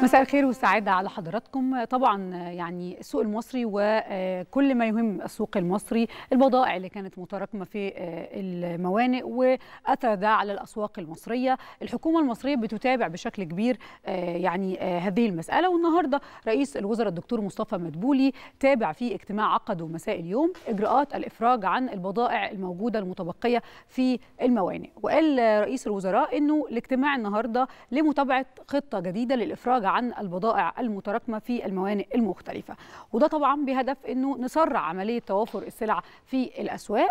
مساء الخير والسعادة على حضراتكم طبعا يعني السوق المصري وكل ما يهم السوق المصري البضائع اللي كانت متراكمة في الموانئ وأثر ده على الأسواق المصرية الحكومة المصرية بتتابع بشكل كبير يعني هذه المسألة والنهاردة رئيس الوزراء الدكتور مصطفى مدبولي تابع في اجتماع عقده مساء اليوم إجراءات الإفراج عن البضائع الموجودة المتبقية في الموانئ وقال رئيس الوزراء أنه الاجتماع النهاردة لمتابعة خطة جديدة للإفراج عن البضائع المتراكمه في الموانئ المختلفه وده طبعا بهدف انه نسرع عمليه توافر السلع في الاسواق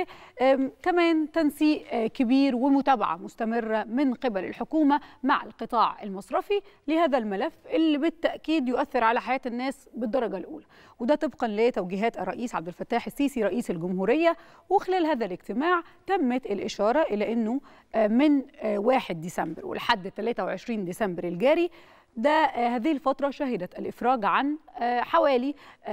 وكمان تنسيق كبير ومتابعه مستمره من قبل الحكومه مع القطاع المصرفي لهذا الملف اللي بالتاكيد يؤثر على حياه الناس بالدرجه الاولى وده طبقا لتوجيهات الرئيس عبد الفتاح السيسي رئيس الجمهوريه وخلال هذا الاجتماع تمت الاشاره الى انه من 1 ديسمبر ولحد 23 ديسمبر الجاري ده هذه الفترة شهدت الإفراج عن حوالي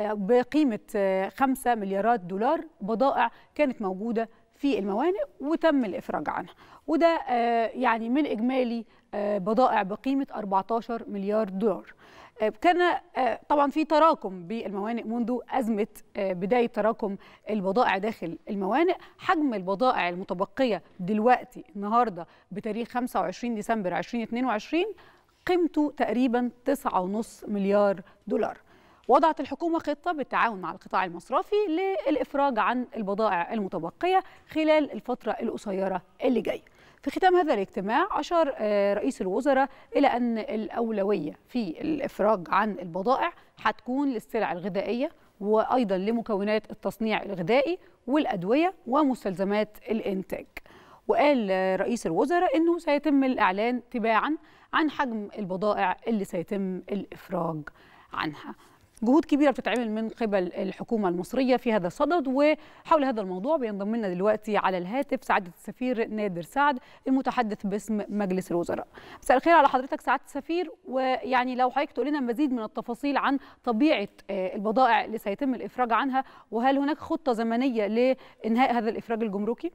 بقيمة 5 مليارات دولار بضائع كانت موجودة في الموانئ وتم الإفراج عنها وده يعني من إجمالي بضائع بقيمة 14 مليار دولار كان طبعا في تراكم بالموانئ منذ أزمة بداية تراكم البضائع داخل الموانئ حجم البضائع المتبقية دلوقتي النهاردة بتاريخ 25 ديسمبر 2022 قيمته تقريبا 9.5 مليار دولار وضعت الحكومة خطة بالتعاون مع القطاع المصرفي للإفراج عن البضائع المتبقية خلال الفترة القصيرة اللي جاية في ختام هذا الاجتماع أشار رئيس الوزراء إلى أن الأولوية في الإفراج عن البضائع هتكون للسلع الغذائية وأيضا لمكونات التصنيع الغذائي والأدوية ومستلزمات الإنتاج وقال رئيس الوزراء أنه سيتم الإعلان تباعا عن حجم البضائع اللي سيتم الإفراج عنها جهود كبيرة بتتعمل من قبل الحكومة المصرية في هذا الصدد وحول هذا الموضوع بينضم لنا دلوقتي على الهاتف سعادة السفير نادر سعد المتحدث باسم مجلس الوزراء. مساء الخير على حضرتك سعادة السفير ويعني لو حضرتك تقول لنا مزيد من التفاصيل عن طبيعة البضائع اللي سيتم الإفراج عنها وهل هناك خطة زمنية لإنهاء هذا الإفراج الجمركي؟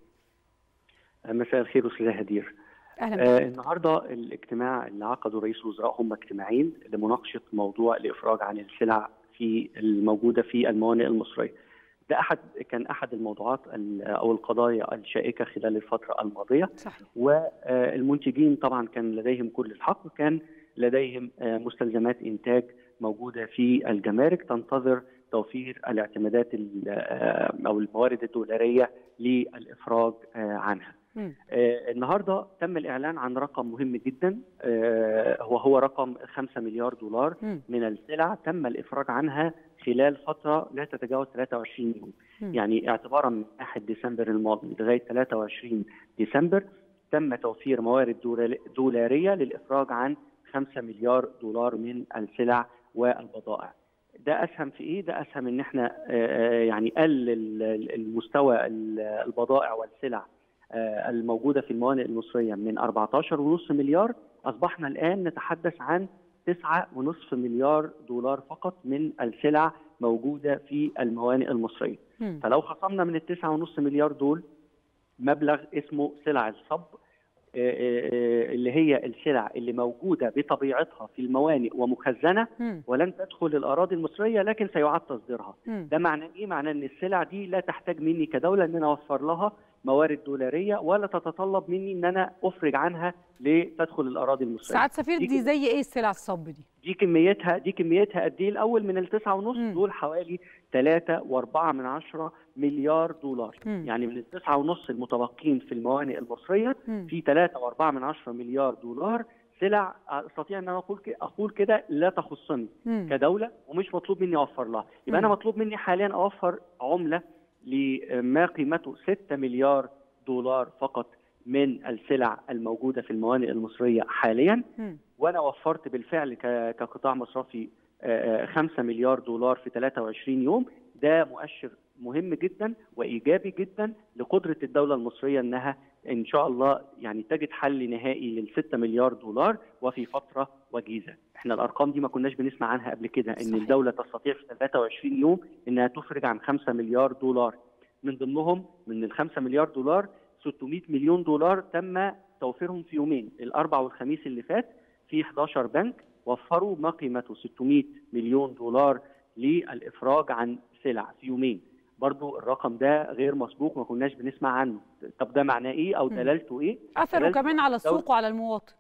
مساء الخير أستاذ هدير. اهلا آه النهارده الاجتماع اللي عقده رئيس الوزراء هم اجتماعين لمناقشه موضوع الافراج عن السلع في الموجوده في الموانئ المصريه. ده احد كان احد الموضوعات او القضايا الشائكه خلال الفتره الماضيه صحيح. والمنتجين طبعا كان لديهم كل الحق كان لديهم مستلزمات انتاج موجوده في الجمارك تنتظر توفير الاعتمادات او الموارد الدولاريه للافراج عنها. آه النهارده تم الاعلان عن رقم مهم جدا آه هو هو رقم 5 مليار دولار م. من السلع تم الافراج عنها خلال فتره لا تتجاوز 23 يوم م. يعني اعتبارا من 1 ديسمبر الماضي لغايه 23 ديسمبر تم توفير موارد دولاريه للافراج عن 5 مليار دولار من السلع والبضائع ده اسهم في ايه؟ ده اسهم ان احنا آه يعني قلل المستوى البضائع والسلع الموجودة في الموانئ المصرية من 14.5 مليار أصبحنا الآن نتحدث عن 9.5 مليار دولار فقط من السلع موجودة في الموانئ المصرية م. فلو خصمنا من ال 9.5 مليار دول مبلغ اسمه سلع الصب اللي هي السلع اللي موجودة بطبيعتها في الموانئ ومخزنة م. ولن تدخل الأراضي المصرية لكن سيعاد تصديرها م. ده معناه إيه؟ معناه أن السلع دي لا تحتاج مني كدولة أن أنا أوفر لها موارد دولاريه ولا تتطلب مني ان انا افرج عنها لتدخل الاراضي المصريه. سعاد سفير دي, دي زي ايه السلع الصب دي؟ دي كميتها دي كميتها قد ايه الاول من التسعة ونص دول حوالي 3 و4 من عشرة مليار دولار م. يعني من التسعة ونص المتبقين في الموانئ المصريه م. في 3 و4 من عشرة مليار دولار سلع استطيع ان انا اقول اقول كده لا تخصني م. كدوله ومش مطلوب مني اوفر لها يبقى انا مطلوب مني حاليا اوفر عمله لما قيمته 6 مليار دولار فقط من السلع الموجودة في الموانئ المصرية حاليا م. وأنا وفرت بالفعل كقطاع مصرفي 5 مليار دولار في 23 يوم ده مؤشر مهم جدا وإيجابي جدا لقدرة الدولة المصرية أنها إن شاء الله يعني تجد حل نهائي لل 6 مليار دولار وفي فترة وجيزة احنا الارقام دي ما كناش بنسمع عنها قبل كده ان صحيح. الدوله تستطيع في 23 يوم انها تفرج عن 5 مليار دولار من ضمنهم من ال 5 مليار دولار 600 مليون دولار تم توفيرهم في يومين الاربع والخميس اللي فات في 11 بنك وفروا ما قيمته 600 مليون دولار للافراج عن سلع في يومين برضو الرقم ده غير مسبوق ما كناش بنسمع عنه طب ده معناه ايه او دلالته ايه اثره دلالته كمان على السوق وعلى المواطن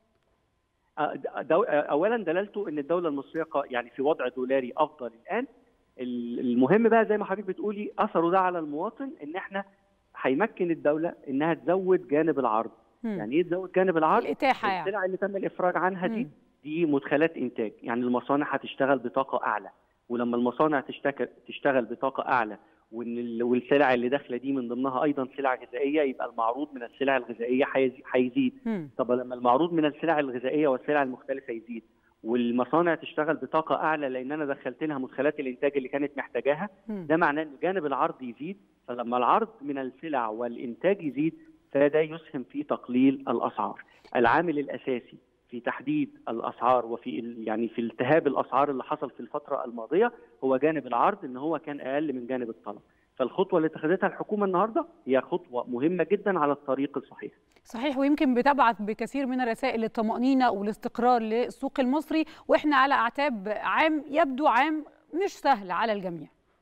دو اولا دلالته ان الدوله المصريه يعني في وضع دولاري افضل الان المهم بقى زي ما حضرتك بتقولي اثره ده على المواطن ان احنا هيمكن الدوله انها تزود جانب العرض مم. يعني ايه تزود جانب العرض الاتاحه يعني السلع اللي تم الافراج عنها دي مم. دي مدخلات انتاج يعني المصانع هتشتغل بطاقه اعلى ولما المصانع تشتغل تشتغل بطاقه اعلى وان ال- والسلع اللي داخله دي من ضمنها ايضا سلع غذائيه يبقى المعروض من السلع الغذائيه هيزي- هيزيد مم. طب لما المعروض من السلع الغذائيه والسلع المختلفه يزيد والمصانع تشتغل بطاقه اعلى لان انا دخلت لها مدخلات الانتاج اللي كانت محتاجاها مم. ده معناه ان جانب العرض يزيد فلما العرض من السلع والانتاج يزيد فده يسهم في تقليل الاسعار العامل الاساسي في تحديد الاسعار وفي ال- يعني في التهاب الاسعار اللي حصل في الفتره الماضيه هو جانب العرض ان هو كان اقل من جانب الطلب فالخطوه اللي اتخذتها الحكومه النهارده هي خطوه مهمه جدا على الطريق الصحيح صحيح ويمكن بتبعث بكثير من الرسائل للطمأنينة والاستقرار للسوق المصري واحنا على اعتاب عام يبدو عام مش سهل على الجميع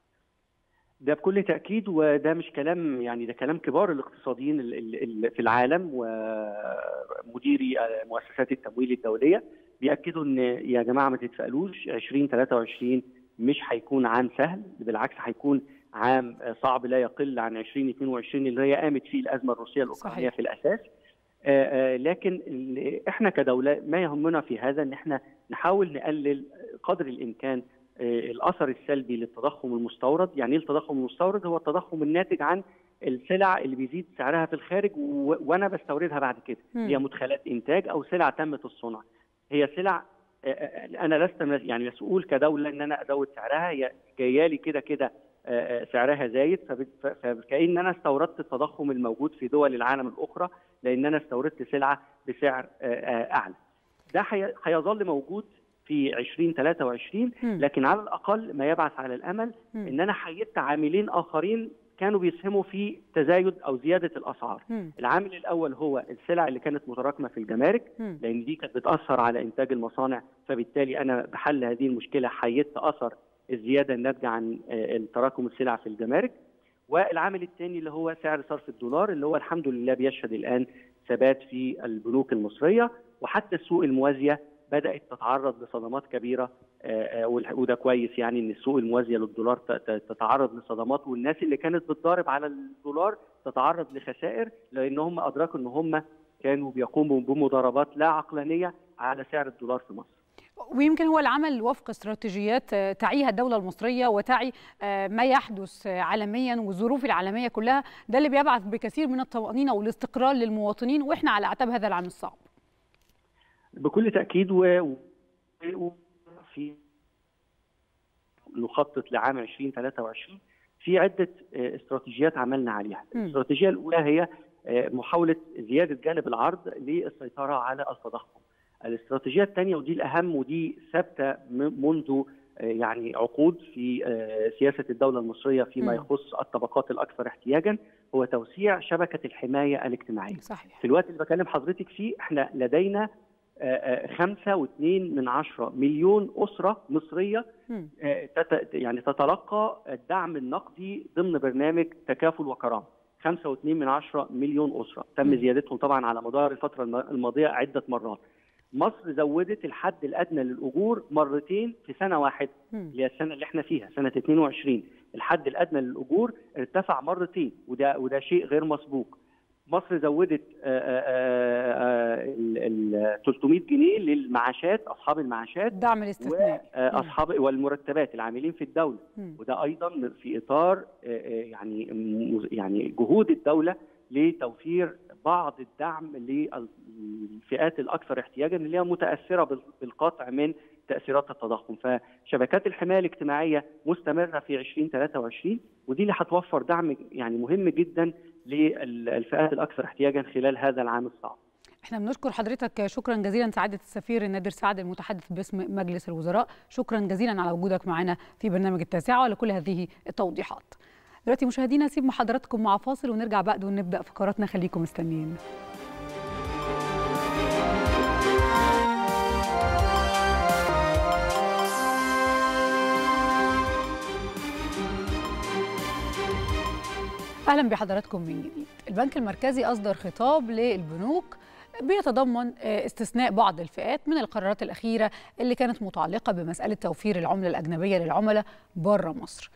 ده بكل تأكيد وده مش كلام يعني ده كلام كبار الاقتصاديين ال- ال- ال- في العالم ومديري مؤسسات التمويل الدولية بيأكدوا ان يا جماعة ما تتفائلوش 2023 مش هيكون عام سهل بالعكس هيكون عام صعب لا يقل عن 2022 اللي هي قامت فيه الأزمة الروسية الأوكرانية صحيح. في الأساس آه، آه، لكن ال- احنا كدولة ما يهمنا في هذا ان احنا نحاول نقلل قدر الامكان آه، الاثر السلبي للتضخم المستورد، يعني ايه التضخم المستورد؟ هو التضخم الناتج عن السلع اللي بيزيد سعرها في الخارج و... وانا بستوردها بعد كده، مم. هي مدخلات انتاج او سلع تمت الصنع. هي سلع آه، آه، انا لست مس- يعني مسؤول كدوله ان انا ازود سعرها هي جايه لي كده كده آه، آه، سعرها زايد فب- ف- فكأن انا استوردت التضخم الموجود في دول العالم الاخرى لان انا استوردت سلعه بسعر آه، آه، اعلى. ده هي- هيظل موجود في 2023 مم. لكن على الاقل ما يبعث على الامل مم. ان انا حيدت عاملين اخرين كانوا بيسهموا في تزايد او زياده الاسعار. مم. العامل الاول هو السلع اللي كانت متراكمه في الجمارك مم. لان دي كانت بتاثر على انتاج المصانع فبالتالي انا بحل هذه المشكله حيدت اثر الزياده الناتجه عن آه، تراكم السلع في الجمارك والعامل الثاني اللي هو سعر صرف الدولار اللي هو الحمد لله بيشهد الان ثبات في البنوك المصريه وحتى السوق الموازيه بدات تتعرض لصدمات كبيره آه، آه، والح- وده كويس يعني ان السوق الموازيه للدولار ت- ت- تتعرض لصدمات والناس اللي كانت بتضارب على الدولار تتعرض لخسائر لان هم ادركوا ان هم كانوا بيقوموا بمضاربات لا عقلانيه على سعر الدولار في مصر. ويمكن هو العمل وفق استراتيجيات آه، تعيها الدولة المصرية وتعي آه، ما يحدث آه، عالميا والظروف العالمية كلها ده اللي بيبعث بكثير من الطمأنينة والاستقرار للمواطنين واحنا على اعتاب هذا العام الصعب بكل تاكيد و و- في نخطط لعام 2023 في عده آه، استراتيجيات عملنا عليها. مم. الاستراتيجيه الاولى هي آه، محاوله زياده جانب العرض للسيطره على التضخم. الاستراتيجيه الثانيه ودي الاهم ودي ثابته م- منذ آه، يعني عقود في آه، سياسه الدوله المصريه فيما مم. يخص الطبقات الاكثر احتياجا هو توسيع شبكه الحمايه الاجتماعيه. صحيح في الوقت اللي بكلم حضرتك فيه احنا لدينا آه، آه، خمسة واثنين من عشرة مليون أسرة مصرية مم. آه، تت- يعني تتلقى الدعم النقدي ضمن برنامج تكافل وكرامة خمسة واثنين من عشرة مليون أسرة تم مم. زيادتهم طبعا على مدار الفترة الم- الماضية عدة مرات مصر زودت الحد الأدنى للأجور مرتين في سنة واحدة مم. اللي هي السنة اللي احنا فيها سنة 22 الحد الأدنى للأجور ارتفع مرتين وده وده شيء غير مسبوق مصر زودت آه، آه، آه، ال ال 300 جنيه للمعاشات أصحاب المعاشات الدعم الاستثنائي واصحاب والمرتبات العاملين في الدوله مم. وده ايضا في اطار آه، آه، يعني م- يعني جهود الدوله لتوفير بعض الدعم للفئات الاكثر احتياجا اللي هي متاثره بال- بالقطع من تاثيرات التضخم فشبكات الحمايه الاجتماعيه مستمره في 2023 ودي اللي هتوفر دعم يعني مهم جدا للفئات الاكثر احتياجا خلال هذا العام الصعب احنا بنشكر حضرتك شكرا جزيلا سعاده السفير نادر سعد المتحدث باسم مجلس الوزراء شكرا جزيلا على وجودك معنا في برنامج التاسعه ولكل هذه التوضيحات دلوقتي مشاهدينا سيب حضراتكم مع فاصل ونرجع بعد ونبدا فقراتنا خليكم مستنيين اهلا بحضراتكم من جديد البنك المركزي اصدر خطاب للبنوك بيتضمن استثناء بعض الفئات من القرارات الاخيره اللي كانت متعلقه بمساله توفير العمله الاجنبيه للعملاء بره مصر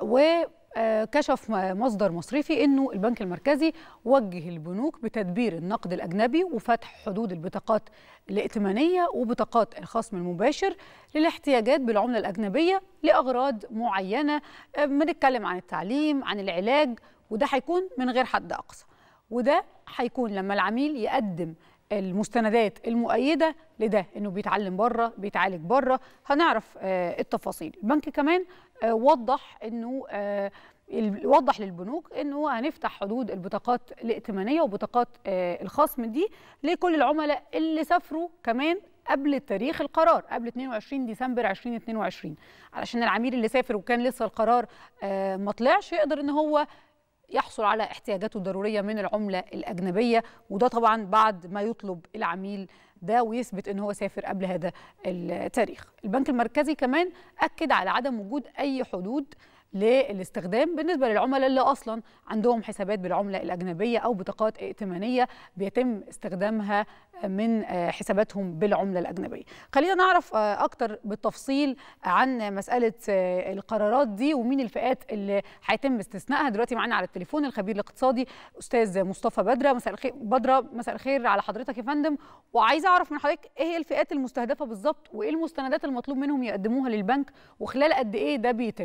وكشف مصدر مصرفي انه البنك المركزي وجه البنوك بتدبير النقد الاجنبي وفتح حدود البطاقات الائتمانيه وبطاقات الخصم المباشر للاحتياجات بالعمله الاجنبيه لاغراض معينه بنتكلم عن التعليم عن العلاج وده هيكون من غير حد اقصى وده هيكون لما العميل يقدم المستندات المؤيده لده انه بيتعلم بره بيتعالج بره هنعرف التفاصيل البنك كمان وضح انه وضح للبنوك انه هنفتح حدود البطاقات الائتمانيه وبطاقات الخصم دي لكل العملاء اللي سافروا كمان قبل تاريخ القرار قبل 22 ديسمبر 2022 علشان العميل اللي سافر وكان لسه القرار ما طلعش يقدر ان هو يحصل على احتياجاته الضروريه من العمله الاجنبيه وده طبعا بعد ما يطلب العميل ده ويثبت ان هو سافر قبل هذا التاريخ. البنك المركزي كمان اكد على عدم وجود اي حدود للاستخدام بالنسبه للعملاء اللي اصلا عندهم حسابات بالعمله الاجنبيه او بطاقات ائتمانيه بيتم استخدامها من حساباتهم بالعمله الاجنبيه. خلينا نعرف اكتر بالتفصيل عن مساله القرارات دي ومين الفئات اللي هيتم استثنائها دلوقتي معانا على التليفون الخبير الاقتصادي استاذ مصطفى بدره مساء الخير بدره مساء الخير على حضرتك يا فندم وعايزه اعرف من حضرتك ايه هي الفئات المستهدفه بالظبط وايه المستندات المطلوب منهم يقدموها للبنك وخلال قد ايه ده بيتم؟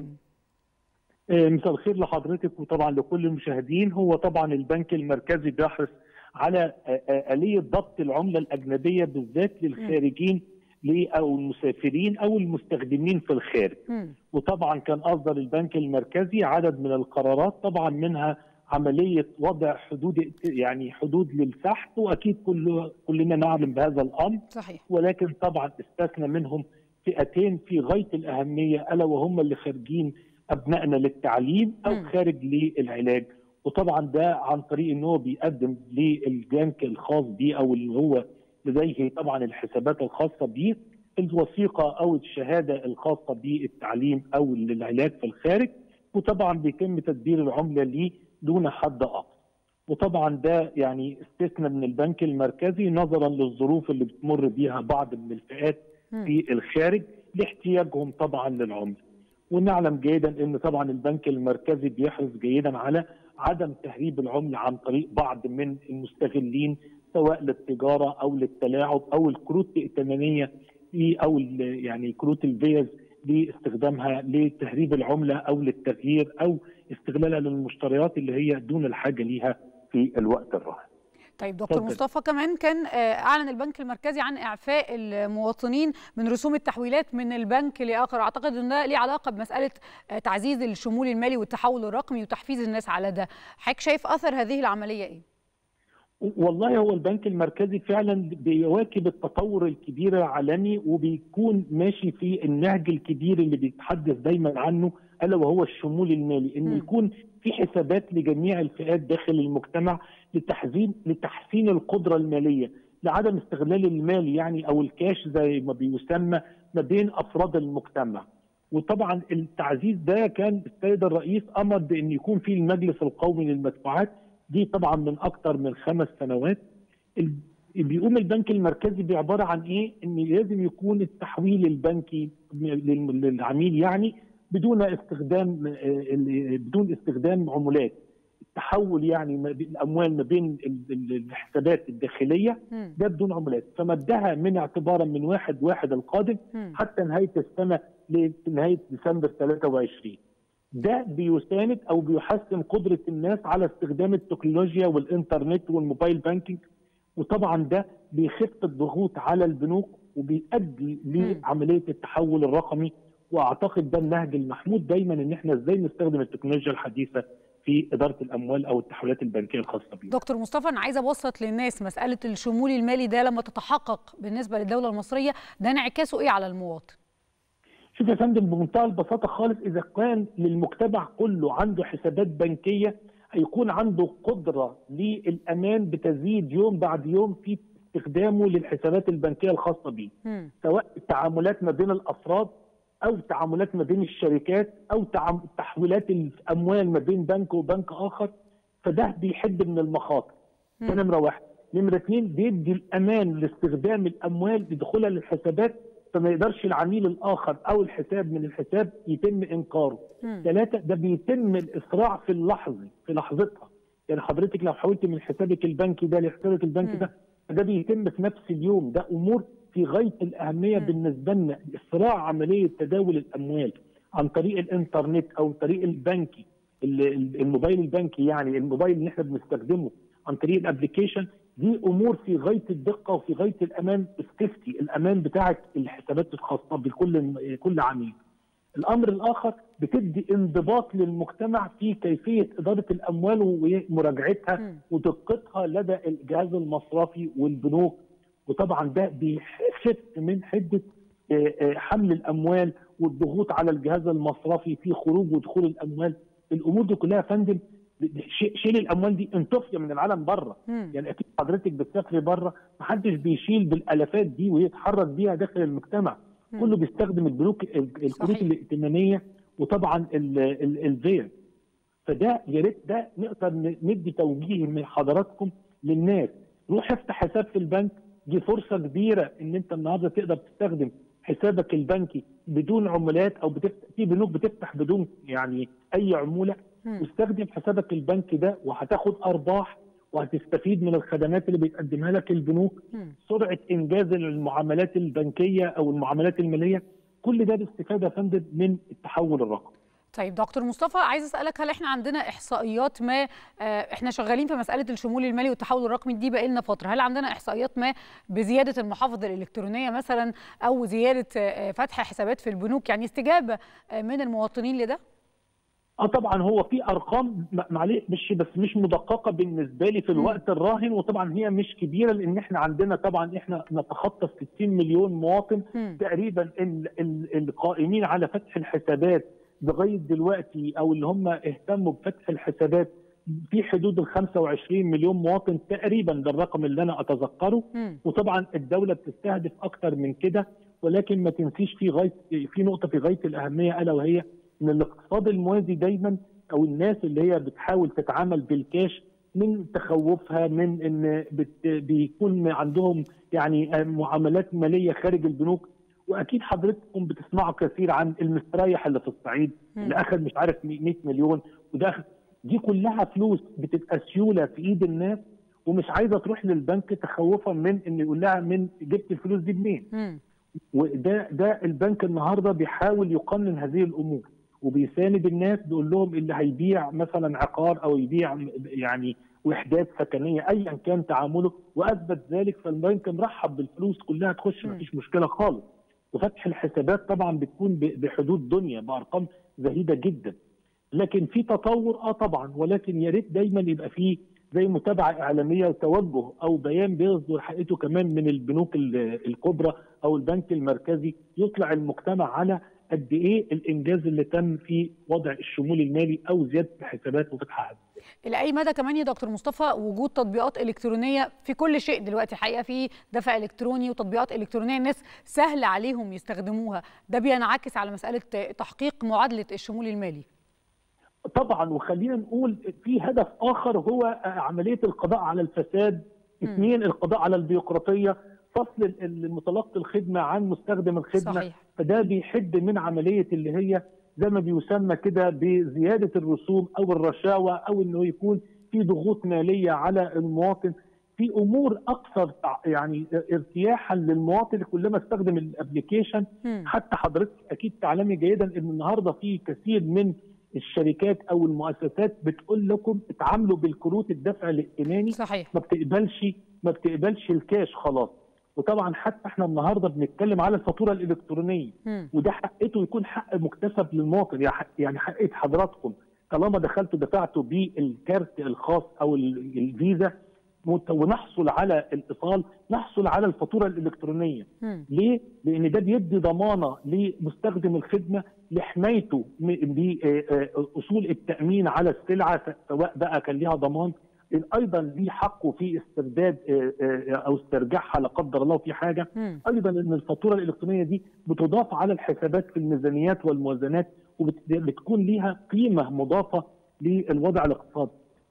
مساء الخير لحضرتك وطبعا لكل المشاهدين هو طبعا البنك المركزي بيحرص على آلية ضبط العملة الأجنبية بالذات للخارجين أو المسافرين أو المستخدمين في الخارج م. وطبعا كان أصدر البنك المركزي عدد من القرارات طبعا منها عملية وضع حدود يعني حدود للسحب وأكيد كل كلنا نعلم بهذا الأمر صحيح. ولكن طبعا استثنى منهم فئتين في غاية الأهمية ألا وهم اللي خارجين ابنائنا للتعليم او م. خارج للعلاج وطبعا ده عن طريق ان هو بيقدم للبنك الخاص بيه او اللي هو لديه طبعا الحسابات الخاصه بيه الوثيقه او الشهاده الخاصه بالتعليم او للعلاج في الخارج وطبعا بيتم تدبير العمله ليه دون حد اقصى وطبعا ده يعني استثنى من البنك المركزي نظرا للظروف اللي بتمر بيها بعض من الفئات في الخارج لاحتياجهم طبعا للعمله ونعلم جيدا ان طبعا البنك المركزي بيحرص جيدا على عدم تهريب العمله عن طريق بعض من المستغلين سواء للتجاره او للتلاعب او الكروت الائتمانيه او يعني كروت الفيز لاستخدامها لتهريب العمله او للتغيير او استغلالها للمشتريات اللي هي دون الحاجه ليها في الوقت الراهن. طيب دكتور مصطفى كمان كان اعلن البنك المركزي عن اعفاء المواطنين من رسوم التحويلات من البنك لاخر اعتقد ان ده ليه علاقه بمساله تعزيز الشمول المالي والتحول الرقمي وتحفيز الناس على ده حضرتك شايف اثر هذه العمليه ايه والله هو البنك المركزي فعلا بيواكب التطور الكبير العالمي وبيكون ماشي في النهج الكبير اللي بيتحدث دايما عنه الا وهو الشمول المالي ان م. يكون في حسابات لجميع الفئات داخل المجتمع لتحسين لتحسين القدره الماليه لعدم استغلال المال يعني او الكاش زي ما بيسمى ما بين افراد المجتمع وطبعا التعزيز ده كان السيد الرئيس امر بان يكون في المجلس القومي للمدفوعات دي طبعا من اكثر من خمس سنوات بيقوم البنك المركزي بعباره عن ايه؟ ان لازم يكون التحويل البنكي للعميل يعني بدون استخدام بدون استخدام عملات التحول يعني الاموال ما بين الحسابات الداخليه ده بدون عملات فمدها من اعتبارا من واحد واحد القادم حتى نهايه السنه لنهايه ديسمبر 23 ده بيساند او بيحسن قدره الناس على استخدام التكنولوجيا والانترنت والموبايل بانكينج وطبعا ده بيخف الضغوط على البنوك وبيؤدي لعمليه التحول الرقمي واعتقد ده النهج المحمود دايما ان احنا ازاي نستخدم التكنولوجيا الحديثه في اداره الاموال او التحويلات البنكيه الخاصه بينا. دكتور مصطفى انا عايزه ابسط للناس مساله الشمول المالي ده لما تتحقق بالنسبه للدوله المصريه ده انعكاسه ايه على المواطن؟ شوف يا فندم بمنتهى البساطه خالص اذا كان للمجتمع كله عنده حسابات بنكيه هيكون عنده قدره للامان بتزيد يوم بعد يوم في استخدامه للحسابات البنكيه الخاصه بيه سواء التعاملات ما بين الافراد او تعاملات ما بين الشركات او تحويلات الاموال ما بين بنك وبنك اخر فده بيحد من المخاطر ده نمره واحد نمره اثنين بيدي الامان لاستخدام الاموال لدخولها للحسابات فما يقدرش العميل الاخر او الحساب من الحساب يتم انكاره ثلاثه ده بيتم الاسراع في اللحظه في لحظتها يعني حضرتك لو حولت من حسابك البنكي ده لحسابك البنكي ده ده بيتم في نفس اليوم ده امور في غايه الاهميه بالنسبه لنا اسراع عمليه تداول الاموال عن طريق الانترنت او طريق البنكي الموبايل البنكي يعني الموبايل اللي احنا بنستخدمه عن طريق الابلكيشن دي امور في غايه الدقه وفي غايه الامان السيفتي الامان بتاعه الحسابات الخاصه بكل كل عميل. الامر الاخر بتدي انضباط للمجتمع في كيفيه اداره الاموال ومراجعتها ودقتها لدى الجهاز المصرفي والبنوك وطبعا ده بيخف من حده حمل الاموال والضغوط على الجهاز المصرفي في خروج ودخول الاموال الامور دي كلها يا فندم شيل الاموال دي انطفي من العالم بره يعني اكيد حضرتك بتسافري بره محدش بيشيل بالالافات دي ويتحرك بيها داخل المجتمع مم. كله بيستخدم البنوك الكروت الائتمانيه وطبعا الفير فده يا ريت ده نقدر ندي توجيه من حضراتكم للناس روح افتح حساب في البنك دي فرصه كبيره ان انت النهارده تقدر تستخدم حسابك البنكي بدون عمولات او بتفتح في بنوك بتفتح بدون يعني اي عموله واستخدم حسابك البنكي ده وهتاخد ارباح وهتستفيد من الخدمات اللي بتقدمها لك البنوك سرعه انجاز المعاملات البنكيه او المعاملات الماليه كل ده باستفاده يا فندم من التحول الرقمي طيب دكتور مصطفى عايز اسالك هل احنا عندنا احصائيات ما احنا شغالين في مساله الشمول المالي والتحول الرقمي دي بقى لنا فتره هل عندنا احصائيات ما بزياده المحافظ الالكترونيه مثلا او زياده فتح حسابات في البنوك يعني استجابه من المواطنين لده اه طبعا هو في ارقام معلش مش بس مش مدققه بالنسبه لي في الوقت الراهن وطبعا هي مش كبيره لان احنا عندنا طبعا احنا نتخطى 60 مليون مواطن م. تقريبا ال ال القائمين على فتح الحسابات لغايه دلوقتي او اللي هم اهتموا بفتح الحسابات في حدود ال 25 مليون مواطن تقريبا ده الرقم اللي انا اتذكره م. وطبعا الدوله بتستهدف اكتر من كده ولكن ما تنسيش في غايه في نقطه في غايه الاهميه الا وهي ان الاقتصاد الموازي دايما او الناس اللي هي بتحاول تتعامل بالكاش من تخوفها من ان بت بيكون عندهم يعني معاملات ماليه خارج البنوك واكيد حضرتكم بتسمعوا كثير عن المستريح اللي في الصعيد اللي اخذ مش عارف 100 مليون وده دي كلها فلوس بتبقى سيوله في ايد الناس ومش عايزه تروح للبنك تخوفا من ان يقول لها من جبت الفلوس دي منين؟ وده ده البنك النهارده بيحاول يقنن هذه الامور وبيساند الناس بيقول لهم اللي هيبيع مثلا عقار او يبيع يعني وحدات سكنيه ايا كان تعامله واثبت ذلك فالبنك مرحب بالفلوس كلها تخش ما فيش مشكله خالص وفتح الحسابات طبعا بتكون بحدود دنيا بارقام زهيده جدا لكن في تطور اه طبعا ولكن يا ريت دايما يبقى فيه زي متابعه اعلاميه وتوجه او بيان بيصدر حقيقته كمان من البنوك الكبرى او البنك المركزي يطلع المجتمع على قد ايه الانجاز اللي تم في وضع الشمول المالي او زياده الحسابات وفتحها الى اي مدى كمان يا دكتور مصطفى وجود تطبيقات الكترونيه في كل شيء دلوقتي الحقيقه في دفع الكتروني وتطبيقات الكترونيه الناس سهل عليهم يستخدموها ده بينعكس على مساله تحقيق معادله الشمول المالي طبعا وخلينا نقول في هدف اخر هو عمليه القضاء على الفساد اثنين القضاء على البيروقراطيه فصل المتلقي الخدمه عن مستخدم الخدمه صحيح. فده بيحد من عمليه اللي هي زي ما بيسمى كده بزياده الرسوم او الرشاوى او انه يكون في ضغوط ماليه على المواطن في امور اكثر يعني ارتياحا للمواطن كلما استخدم الابلكيشن حتى حضرتك اكيد تعلمي جيدا ان النهارده في كثير من الشركات او المؤسسات بتقول لكم اتعاملوا بالكروت الدفع الائتماني صحيح ما بتقبلش ما بتقبلش الكاش خلاص وطبعا حتى احنا النهارده بنتكلم على الفاتوره الالكترونيه م. وده حقته يكون حق مكتسب للمواطن يعني حقيه حضراتكم طالما دخلتوا دفعتوا بالكارت الخاص او الفيزا ونحصل على الايصال نحصل على الفاتوره الالكترونيه م. ليه لان ده بيدي ضمانه لمستخدم الخدمه لحمايته باصول التامين على السلعه سواء بقى كان ليها ضمان ايضا ليه حقه في استرداد او استرجاعها لا قدر الله في حاجه م. ايضا ان الفاتوره الالكترونيه دي بتضاف على الحسابات في الميزانيات والموازنات وبتكون ليها قيمه مضافه للوضع الاقتصادي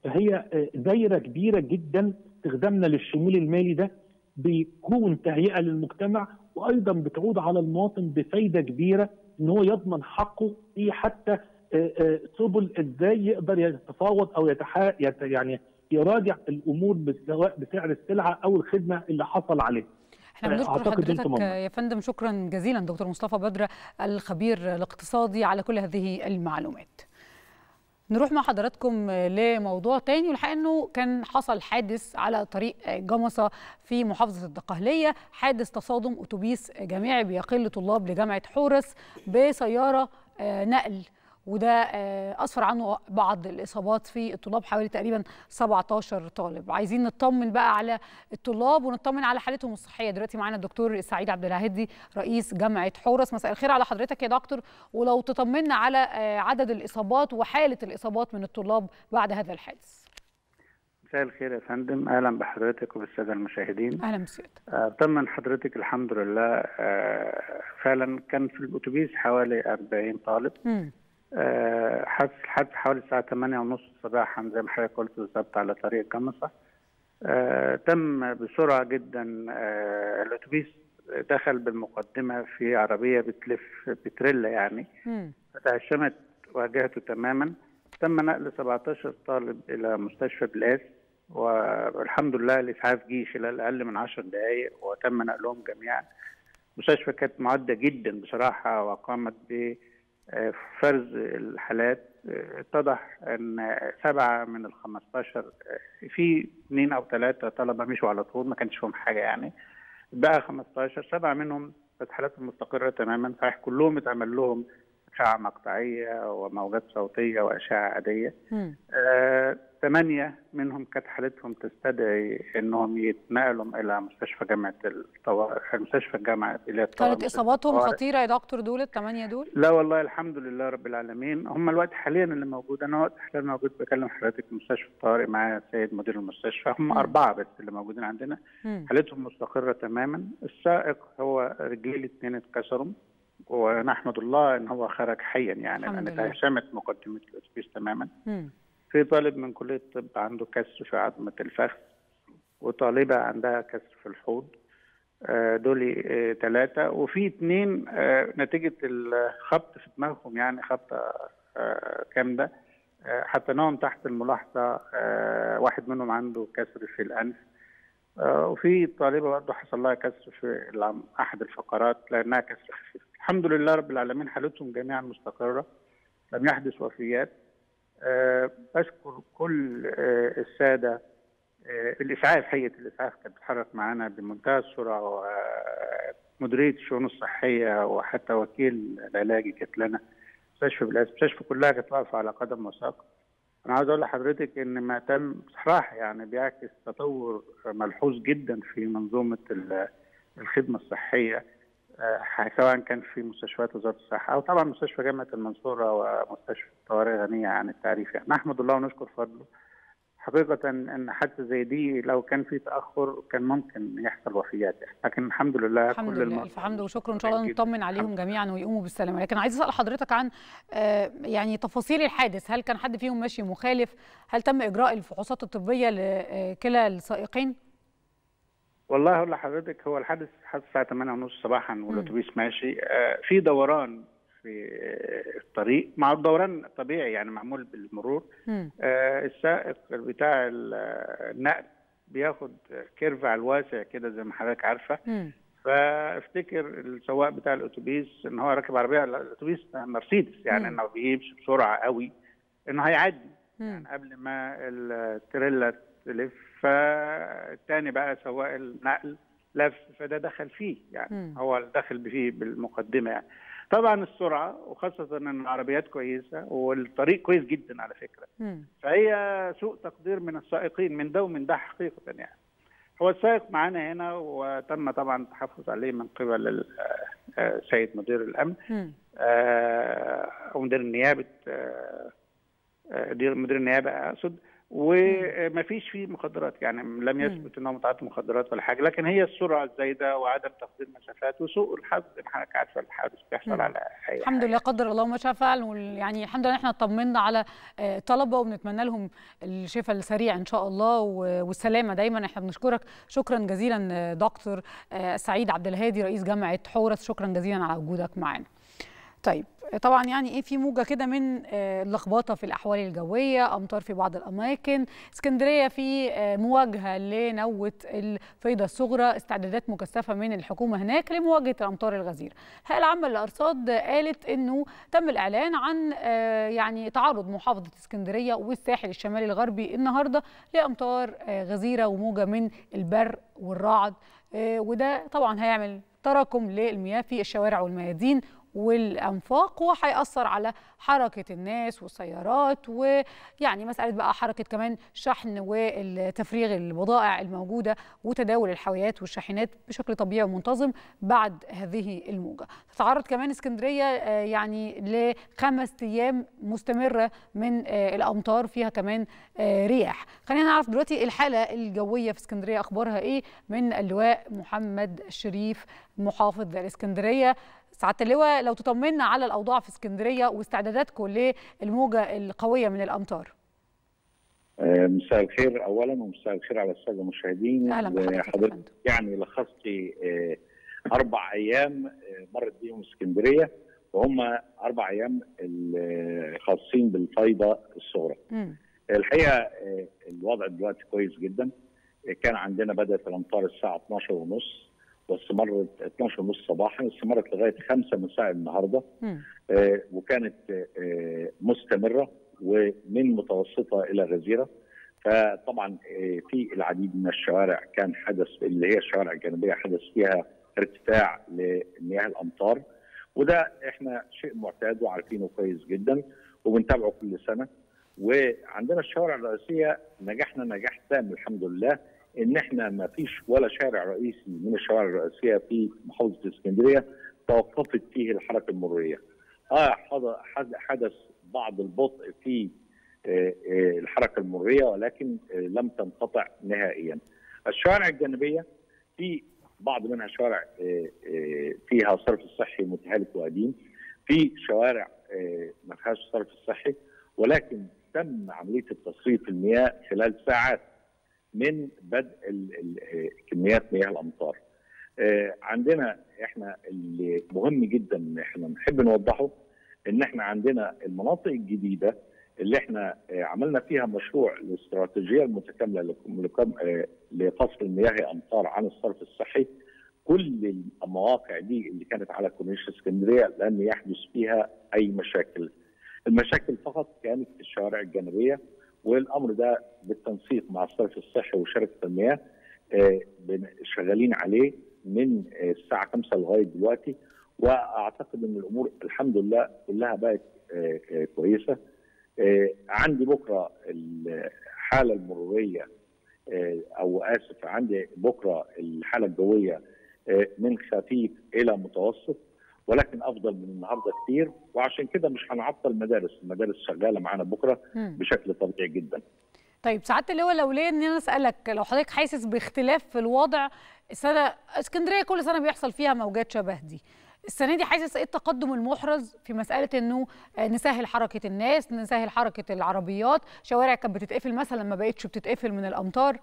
هي دايره كبيره جدا استخدامنا للشمول المالي ده بيكون تهيئه للمجتمع وايضا بتعود على المواطن بفايده كبيره ان هو يضمن حقه في حتى سبل ازاي يقدر يتفاوض او يتحا يعني يراجع الامور سواء بسعر السلعه او الخدمه اللي حصل عليها. احنا بنشكر حضرتك يا فندم شكرا جزيلا دكتور مصطفى بدر الخبير الاقتصادي على كل هذه المعلومات. نروح مع حضراتكم لموضوع تاني والحقيقه انه كان حصل حادث على طريق جمصه في محافظه الدقهليه حادث تصادم اتوبيس جامعي بيقل طلاب لجامعه حورس بسياره نقل وده اسفر عنه بعض الاصابات في الطلاب حوالي تقريبا 17 طالب عايزين نطمن بقى على الطلاب ونطمن على حالتهم الصحيه دلوقتي معانا الدكتور سعيد عبد الهادي رئيس جامعه حورس مساء الخير على حضرتك يا دكتور ولو تطمنا على عدد الاصابات وحاله الاصابات من الطلاب بعد هذا الحادث مساء الخير يا فندم اهلا بحضرتك وبالساده المشاهدين اهلا بسيادتك اطمن حضرتك الحمد لله آه فعلا كان في الاتوبيس حوالي 40 طالب م. حدث الحادث حوالي الساعة 8 ونص صباحا زي ما حضرتك قلت بالظبط على طريق جمصة آه تم بسرعة جدا آه الأتوبيس دخل بالمقدمة في عربية بتلف بتريلا يعني فتهشمت واجهته تماما تم نقل 17 طالب إلى مستشفى بلاس والحمد لله الإسعاف جه خلال أقل من 10 دقائق وتم نقلهم جميعا المستشفى كانت معدة جدا بصراحة وقامت ب فرز الحالات اتضح ان سبعه من ال 15 في اثنين او ثلاثه طلبه مشوا على طول ما كانش فيهم حاجه يعني بقى 15 سبعه منهم كانت حالاتهم مستقره تماما صحيح كلهم اتعمل لهم اشعه مقطعيه وموجات صوتيه واشعه عاديه ثمانيه منهم كانت حالتهم تستدعي انهم يتنقلوا الى مستشفى جامعه الطوارئ مستشفى الجامعه اللي هي كانت اصاباتهم خطيره يا دكتور دول الثمانيه دول؟ لا والله الحمد لله رب العالمين هم الوقت حاليا اللي موجود انا وقت حاليا موجود بكلم حضرتك في مستشفى الطوارئ معايا السيد مدير المستشفى هم م. اربعه بس اللي موجودين عندنا م. حالتهم مستقره تماما السائق هو رجليه الاثنين اتكسروا ونحمد الله ان هو خرج حيا يعني لان تهشمت مقدمه الاتوبيس تماما م. في طالب من كليه الطب عنده كسر في عظمه الفخذ وطالبه عندها كسر في الحوض دول ثلاثه وفي اثنين نتيجه الخبط في دماغهم يعني خبطه جامده حطيناهم تحت الملاحظه واحد منهم عنده كسر في الانف وفي طالبه برضه حصل لها كسر في احد الفقرات لانها كسر خفيف الحمد لله رب العالمين حالتهم جميعا مستقره لم يحدث وفيات أه بشكر كل أه الساده أه الاسعاف هيئه الاسعاف كانت بتتحرك معانا بمنتهى السرعه ومديريه الشؤون الصحيه وحتى وكيل العلاجي كانت لنا مستشفى بلاس المستشفى كلها كانت واقفه على قدم وساق انا عاوز اقول لحضرتك ان ما تم بصراحه يعني بيعكس تطور ملحوظ جدا في منظومه الخدمه الصحيه سواء كان في مستشفيات وزاره الصحه او طبعا مستشفى جامعه المنصوره ومستشفى الطوارئ غنيه عن التعريف يعني نحمد الله ونشكر فضله حقيقة أن حادثة زي دي لو كان في تأخر كان ممكن يحصل وفيات يعني. لكن الحمد لله الحمد كل لله الف حمد وشكر إن شاء الله نطمن عليهم جميعا ويقوموا بالسلامة لكن عايز أسأل حضرتك عن يعني تفاصيل الحادث هل كان حد فيهم ماشي مخالف هل تم إجراء الفحوصات الطبية لكلا السائقين؟ والله اقول لحضرتك هو الحادث حدث الساعه 8:30 صباحا والاتوبيس ماشي آه في دوران في الطريق مع الدوران طبيعي يعني معمول بالمرور آه السائق بتاع النقل بياخد كيرف على الواسع كده زي ما حضرتك عارفه م. فافتكر السواق بتاع الاتوبيس ان هو راكب عربيه الاتوبيس مرسيدس يعني انه بيمشي بسرعه قوي انه هيعدي يعني قبل ما التريلا تلف فالتاني بقى سواق النقل لف فده دخل فيه يعني مم. هو اللي دخل فيه بالمقدمه يعني طبعا السرعه وخاصه ان العربيات كويسه والطريق كويس جدا على فكره مم. فهي سوء تقدير من السائقين من ده ومن ده حقيقه يعني هو السائق معانا هنا وتم طبعا التحفظ عليه من قبل السيد مدير الامن مم. آه، او مدير النيابه آه، آه، مدير مدير النيابه اقصد ومفيش فيه مخدرات يعني لم يثبت انه متعاطي مخدرات ولا حاجه لكن هي السرعه الزايده وعدم تقدير المسافات وسوء الحظ زي ما حضرتك عارفه الحادث بيحصل مم. على اي الحمد حاجة. لله قدر الله ما شاء فعل وال- يعني الحمد لله احنا اطمنا على آه، طلبه وبنتمنى لهم الشفاء السريع ان شاء الله و- والسلامه دايما احنا بنشكرك شكرا جزيلا آه، دكتور آه، سعيد عبد الهادي رئيس جامعه حورس شكرا جزيلا على وجودك معانا. طيب طبعا يعني ايه في موجه كده من آه، اللخبطه في الاحوال الجويه امطار في بعض الاماكن اسكندريه في آه، مواجهه لنوه الفيضه الصغرى استعدادات مكثفه من الحكومه هناك لمواجهه الامطار الغزيره الهيئه العامه للارصاد قالت انه تم الاعلان عن آه، يعني تعرض محافظه اسكندريه والساحل الشمالي الغربي النهارده لامطار آه، غزيره وموجه من البرق والرعد آه، وده طبعا هيعمل تراكم للمياه في الشوارع والميادين والانفاق وهيأثر على حركه الناس والسيارات ويعني مساله بقى حركه كمان شحن والتفريغ البضائع الموجوده وتداول الحاويات والشاحنات بشكل طبيعي ومنتظم بعد هذه الموجه. تتعرض كمان اسكندريه آه، يعني لخمس ايام مستمره من آه، الامطار فيها كمان آه، رياح. خلينا نعرف دلوقتي الحاله الجويه في اسكندريه اخبارها ايه من اللواء محمد الشريف محافظ الاسكندريه. سعاده اللواء لو تطمنا على الاوضاع في اسكندريه واستعداداتكم للموجه القويه من الامطار. آه، مساء الخير اولا ومساء الخير على الساده المشاهدين اهلا بحضرتك يا حضرتك فندم. يعني لخصتي آه، اربع ايام آه، مرت بيهم اسكندريه وهم اربع ايام الخاصين بالفيضه الصغرى. مم. الحقيقه آه، الوضع دلوقتي كويس جدا آه، كان عندنا بدات الامطار الساعه 12 ونص واستمرت 12 ونص صباحا استمرت لغايه 5 مساء النهارده مم. آه، وكانت آه، مستمره ومن متوسطه الى غزيره فطبعا آه، في العديد من الشوارع كان حدث اللي هي الشوارع الجانبيه حدث فيها ارتفاع لمياه الامطار وده احنا شيء معتاد وعارفينه كويس جدا وبنتابعه كل سنه وعندنا الشوارع الرئيسيه نجحنا نجاح تام الحمد لله ان احنا ما فيش ولا شارع رئيسي من الشوارع الرئيسيه في محافظه اسكندريه توقفت فيه الحركه المروريه. اه حض- حد- حدث بعض البطء في آه، آه، الحركه المروريه ولكن آه، لم تنقطع نهائيا. الشوارع الجانبيه في بعض منها شوارع آه، آه، فيها صرف صحي متهالك وقديم في شوارع آه، ما فيهاش صرف صحي ولكن تم عمليه التصريف المياه خلال ساعات من بدء ال- ال- آه، كميات مياه الامطار. آه، عندنا احنا اللي مهم جدا ان احنا نحب نوضحه ان احنا عندنا المناطق الجديده اللي احنا آه، عملنا فيها مشروع الاستراتيجيه المتكامله لكم- لكم- آه، لفصل مياه امطار عن الصرف الصحي كل المواقع دي اللي كانت على كورنيش اسكندريه لم يحدث فيها اي مشاكل. المشاكل فقط كانت في الشوارع الجانبيه والامر ده بالتنسيق مع الصرف الصحي وشركه المياه آه، بن- شغالين عليه من آه، الساعه 5 لغايه دلوقتي واعتقد ان الامور الحمد لله كلها بقت آه، آه، كويسه آه، عندي بكره الحاله المروريه آه، او اسف عندي بكره الحاله الجويه آه، من خفيف الى متوسط ولكن افضل من النهارده كتير وعشان كده مش هنعطل المدارس المدارس شغاله معانا بكره مم. بشكل طبيعي جدا طيب سعاده اللواء لو ليه ان انا اسالك لو حضرتك حاسس باختلاف في الوضع السنه اسكندريه كل سنه بيحصل فيها موجات شبه دي السنه دي حاسس ايه التقدم المحرز في مساله انه آه، نسهل حركه الناس نسهل حركه العربيات شوارع كانت بتتقفل مثلا ما بقتش بتتقفل من الامطار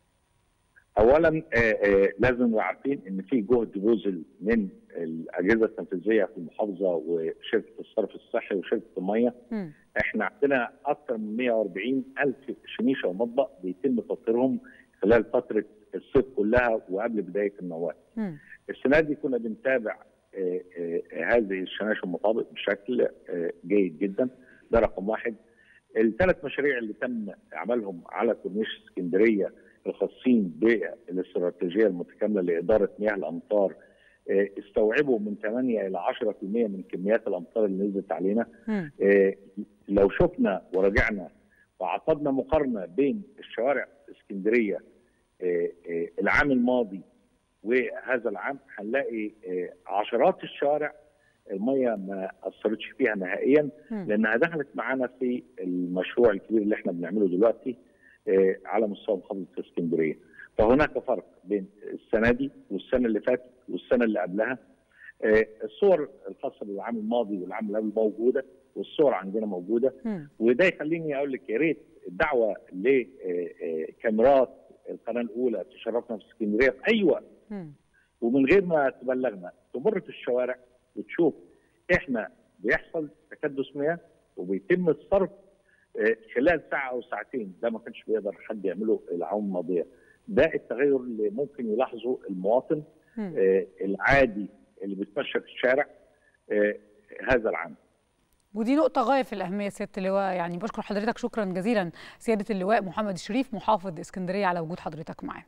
اولا آه، آه، لازم نبقى عارفين ان في جهد بذل من الاجهزه التنفيذيه في المحافظه وشركه الصرف الصحي وشركه الميه مم. احنا عندنا اكثر من 140 الف شميشه ومطبق بيتم تطهيرهم خلال فتره الصيف كلها وقبل بدايه النواه. مم. السنه دي كنا بنتابع آه، آه، هذه الشماش والمطابق بشكل آه، جيد جدا ده رقم واحد. الثلاث مشاريع اللي تم عملهم على كورنيش اسكندريه الخاصين بالاستراتيجيه المتكامله لاداره مياه الامطار آه، استوعبوا من 8 الى 10% من كميات الامطار اللي نزلت علينا مم. آه، لو شفنا ورجعنا وعقدنا مقارنه بين الشوارع اسكندريه آه، آه، العام الماضي وهذا العام هنلاقي آه، عشرات الشوارع الميه ما اثرتش فيها نهائيا مم. لانها دخلت معانا في المشروع الكبير اللي احنا بنعمله دلوقتي على مستوى محافظه اسكندريه فهناك فرق بين السنه دي والسنه اللي فاتت والسنه اللي قبلها الصور الخاصه بالعام الماضي والعام اللي قبل موجوده والصور عندنا موجوده مم. وده يخليني اقول لك يا ريت الدعوه لكاميرات القناه الاولى تشرفنا في اسكندريه في اي وقت مم. ومن غير ما تبلغنا تمر في الشوارع وتشوف احنا بيحصل تكدس مياه وبيتم الصرف آه، خلال ساعه او ساعتين ده ما كانش بيقدر حد يعمله العام الماضيه ده التغير اللي ممكن يلاحظه المواطن مم. آه، العادي اللي بيتمشى في الشارع آه، هذا العام ودي نقطة غاية في الأهمية سيادة اللواء يعني بشكر حضرتك شكرا جزيلا سيادة اللواء محمد الشريف محافظ اسكندرية على وجود حضرتك معاه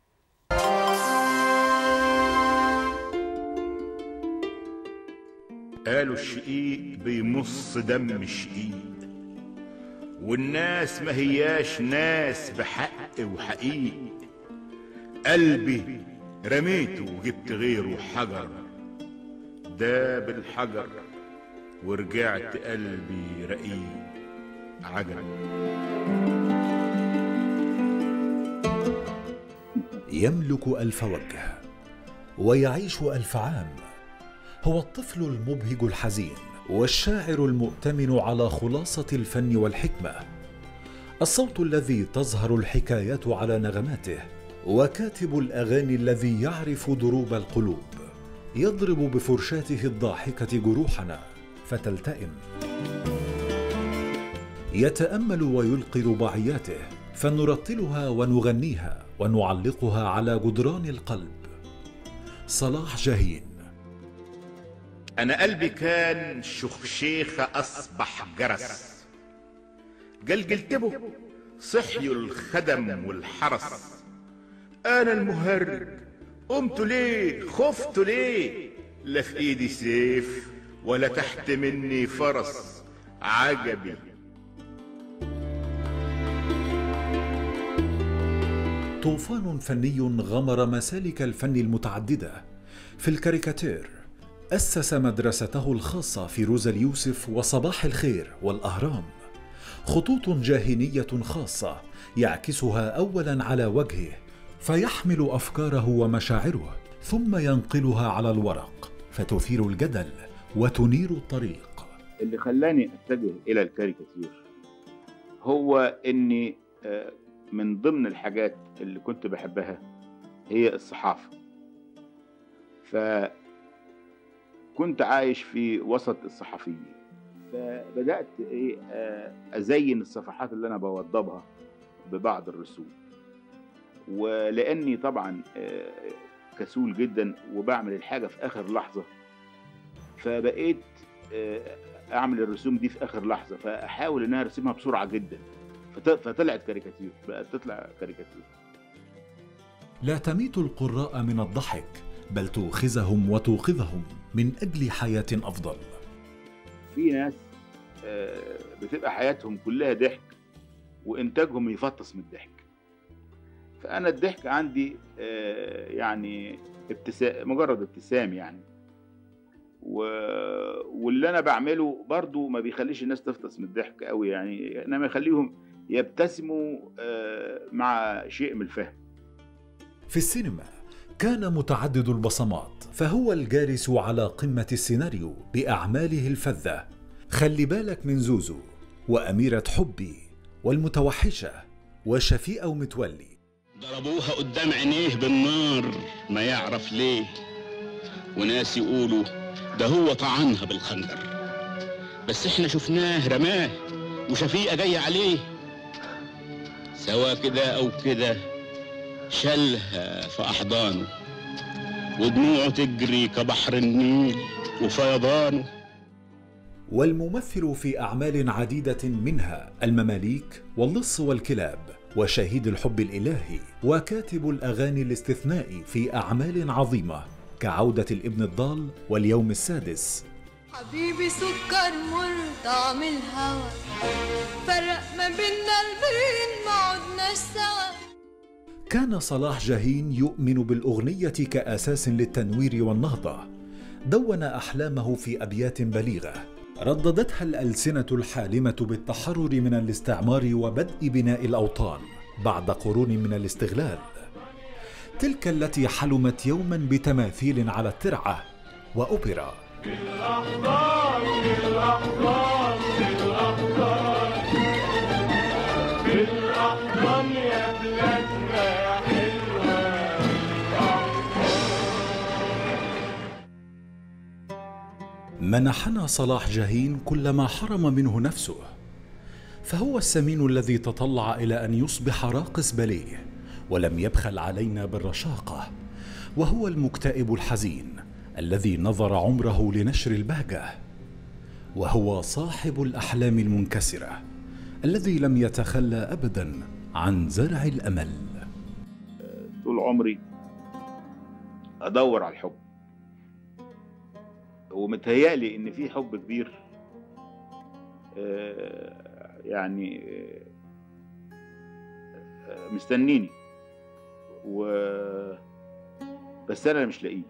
قالوا الشقيق بيمص دم الشقيق والناس ما هياش ناس بحق وحقيق قلبي رميته وجبت غيره حجر داب الحجر ورجعت قلبي رقيق عجب يملك ألف وجه ويعيش ألف عام هو الطفل المبهج الحزين والشاعر المؤتمن على خلاصة الفن والحكمة الصوت الذي تظهر الحكايات على نغماته وكاتب الأغاني الذي يعرف دروب القلوب يضرب بفرشاته الضاحكة جروحنا فتلتئم يتأمل ويلقي رباعياته فنرتلها ونغنيها ونعلقها على جدران القلب صلاح جاهين انا قلبي كان شخشيخة اصبح جرس جلجلت به صحيوا الخدم والحرس انا المهرج قمت ليه خفت ليه لا في ايدي سيف ولا تحت مني فرس عجبي طوفان فني غمر مسالك الفن المتعددة في الكاريكاتير أسس مدرسته الخاصة في روزا اليوسف وصباح الخير والأهرام خطوط جاهنية خاصة يعكسها أولا على وجهه فيحمل أفكاره ومشاعره ثم ينقلها على الورق فتثير الجدل وتنير الطريق اللي خلاني اتجه الى الكاريكاتير هو اني آه، من ضمن الحاجات اللي كنت بحبها هي الصحافة فكنت عايش في وسط الصحفيين فبدأت إيه آه، أزين الصفحات اللي أنا بوضبها ببعض الرسوم ولأني طبعا آه، كسول جدا وبعمل الحاجة في آخر لحظة فبقيت آه، أعمل الرسوم دي في آخر لحظة فأحاول إن أنا أرسمها بسرعة جدا فت- فطلعت كاريكاتير بقت تطلع كاريكاتير لا تميت القراء من الضحك بل توخزهم وتوقظهم من أجل حياة أفضل في ناس آه، بتبقى حياتهم كلها ضحك وانتاجهم يفطس من الضحك فانا الضحك عندي آه، يعني ابتسام مجرد ابتسام يعني و... واللي انا بعمله برضو ما بيخليش الناس تفطس من الضحك قوي يعني انما يخليهم يبتسموا آه، مع شيء من الفهم في السينما كان متعدد البصمات فهو الجالس على قمة السيناريو بأعماله الفذة خلي بالك من زوزو وأميرة حبي والمتوحشة وشفيقة ومتولي ضربوها قدام عينيه بالنار ما يعرف ليه وناس يقولوا ده هو طعنها بالخنجر بس احنا شفناه رماه وشفيقة جاية عليه سوا كده او كده شالها في احضانه ودموعه تجري كبحر النيل وفيضانه والممثل في أعمال عديدة منها المماليك واللص والكلاب وشهيد الحب الإلهي وكاتب الأغاني الاستثنائي في أعمال عظيمة كعودة الابن الضال واليوم السادس حبيبي سكر مر طعم الهوى فرق ما بينا البين ما عدناش سوا كان صلاح جاهين يؤمن بالأغنية كأساس للتنوير والنهضة دون أحلامه في أبيات بليغة رددتها الألسنة الحالمة بالتحرر من الاستعمار وبدء بناء الأوطان بعد قرون من الاستغلال تلك التي حلمت يوما بتماثيل على الترعه واوبرا بالأحضان بالأحضان بالأحضان بالأحضان يا بلادنا يا حلوة منحنا صلاح جاهين كل ما حرم منه نفسه فهو السمين الذي تطلع الى ان يصبح راقص باليه ولم يبخل علينا بالرشاقه وهو المكتئب الحزين الذي نظر عمره لنشر البهجه وهو صاحب الاحلام المنكسره الذي لم يتخلى ابدا عن زرع الامل طول عمري ادور على الحب ومتهيألي ان في حب كبير آه، يعني آه، مستنيني و بس انا مش لاقيه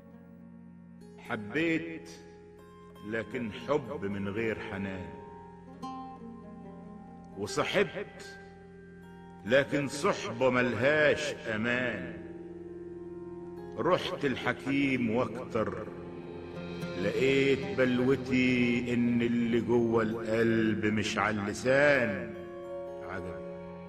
حبيت لكن حب من غير حنان وصحبت لكن صحبة ملهاش أمان رحت الحكيم واكتر لقيت بلوتي إن اللي جوه القلب مش على اللسان عجب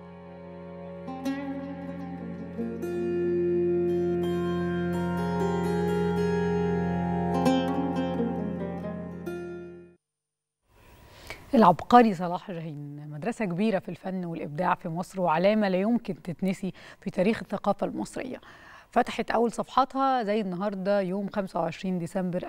العبقري صلاح جاهين مدرسة كبيرة في الفن والإبداع في مصر وعلامة لا يمكن تتنسي في تاريخ الثقافة المصرية فتحت أول صفحاتها زي النهاردة يوم 25 ديسمبر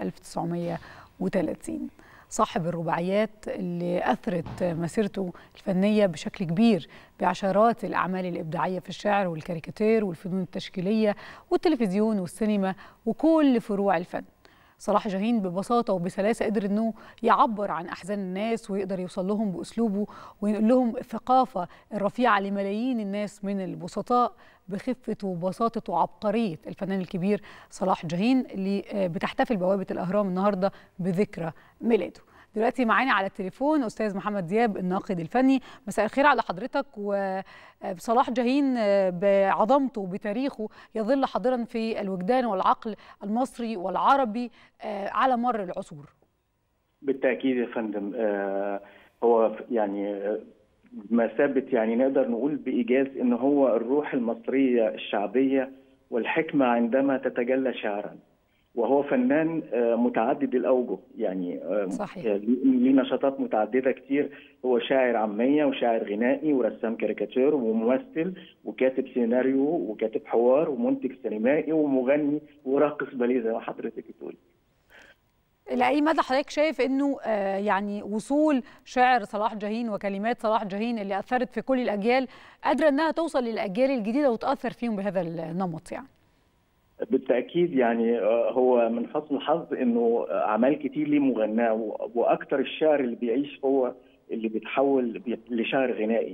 1930 صاحب الرباعيات اللي أثرت مسيرته الفنية بشكل كبير بعشرات الأعمال الإبداعية في الشعر والكاريكاتير والفنون التشكيلية والتلفزيون والسينما وكل فروع الفن صلاح جاهين ببساطة وبسلاسة قدر أنه يعبر عن أحزان الناس ويقدر يوصل لهم بأسلوبه وينقل لهم الثقافة الرفيعة لملايين الناس من البسطاء بخفة وبساطة وعبقرية الفنان الكبير صلاح جاهين اللي بتحتفل بوابة الأهرام النهاردة بذكرى ميلاده دلوقتي معانا على التليفون استاذ محمد دياب الناقد الفني مساء الخير على حضرتك وصلاح جاهين بعظمته وبتاريخه يظل حاضرا في الوجدان والعقل المصري والعربي على مر العصور بالتاكيد يا فندم هو يعني بمثابه يعني نقدر نقول بايجاز ان هو الروح المصريه الشعبيه والحكمه عندما تتجلى شعرا وهو فنان متعدد الاوجه يعني صحيح. ليه نشاطات متعدده كتير هو شاعر عاميه وشاعر غنائي ورسام كاريكاتير وممثل وكاتب سيناريو وكاتب حوار ومنتج سينمائي ومغني وراقص باليه زي ما حضرتك بتقولي لأي مدى حضرتك شايف انه آه يعني وصول شعر صلاح جاهين وكلمات صلاح جاهين اللي اثرت في كل الاجيال قادره انها توصل للاجيال الجديده وتاثر فيهم بهذا النمط يعني بالتاكيد يعني هو من حسن الحظ انه اعمال كتير ليه مغناه واكثر الشعر اللي بيعيش هو اللي بيتحول لشعر غنائي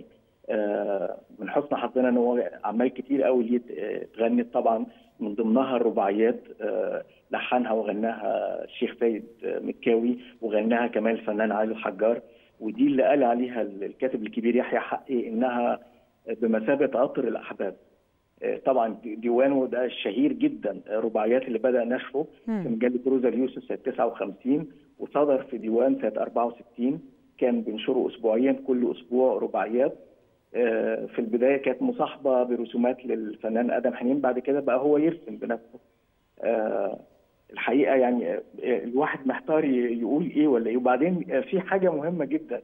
من حسن حظنا ان هو اعمال كتير قوي ليه اتغنت طبعا من ضمنها الرباعيات لحنها وغناها الشيخ سيد مكاوي وغناها كمان الفنان علي الحجار ودي اللي قال عليها الكاتب الكبير يحيى حقي انها بمثابه قطر الاحباب طبعا ديوانه ده الشهير جدا رباعيات اللي بدا نشره في مجله روزا اليوسف سنه 59 وصدر في ديوان سنه 64 كان بينشره اسبوعيا كل اسبوع رباعيات في البدايه كانت مصاحبه برسومات للفنان ادم حنين بعد كده بقى هو يرسم بنفسه الحقيقه يعني الواحد محتار يقول ايه ولا ايه وبعدين في حاجه مهمه جدا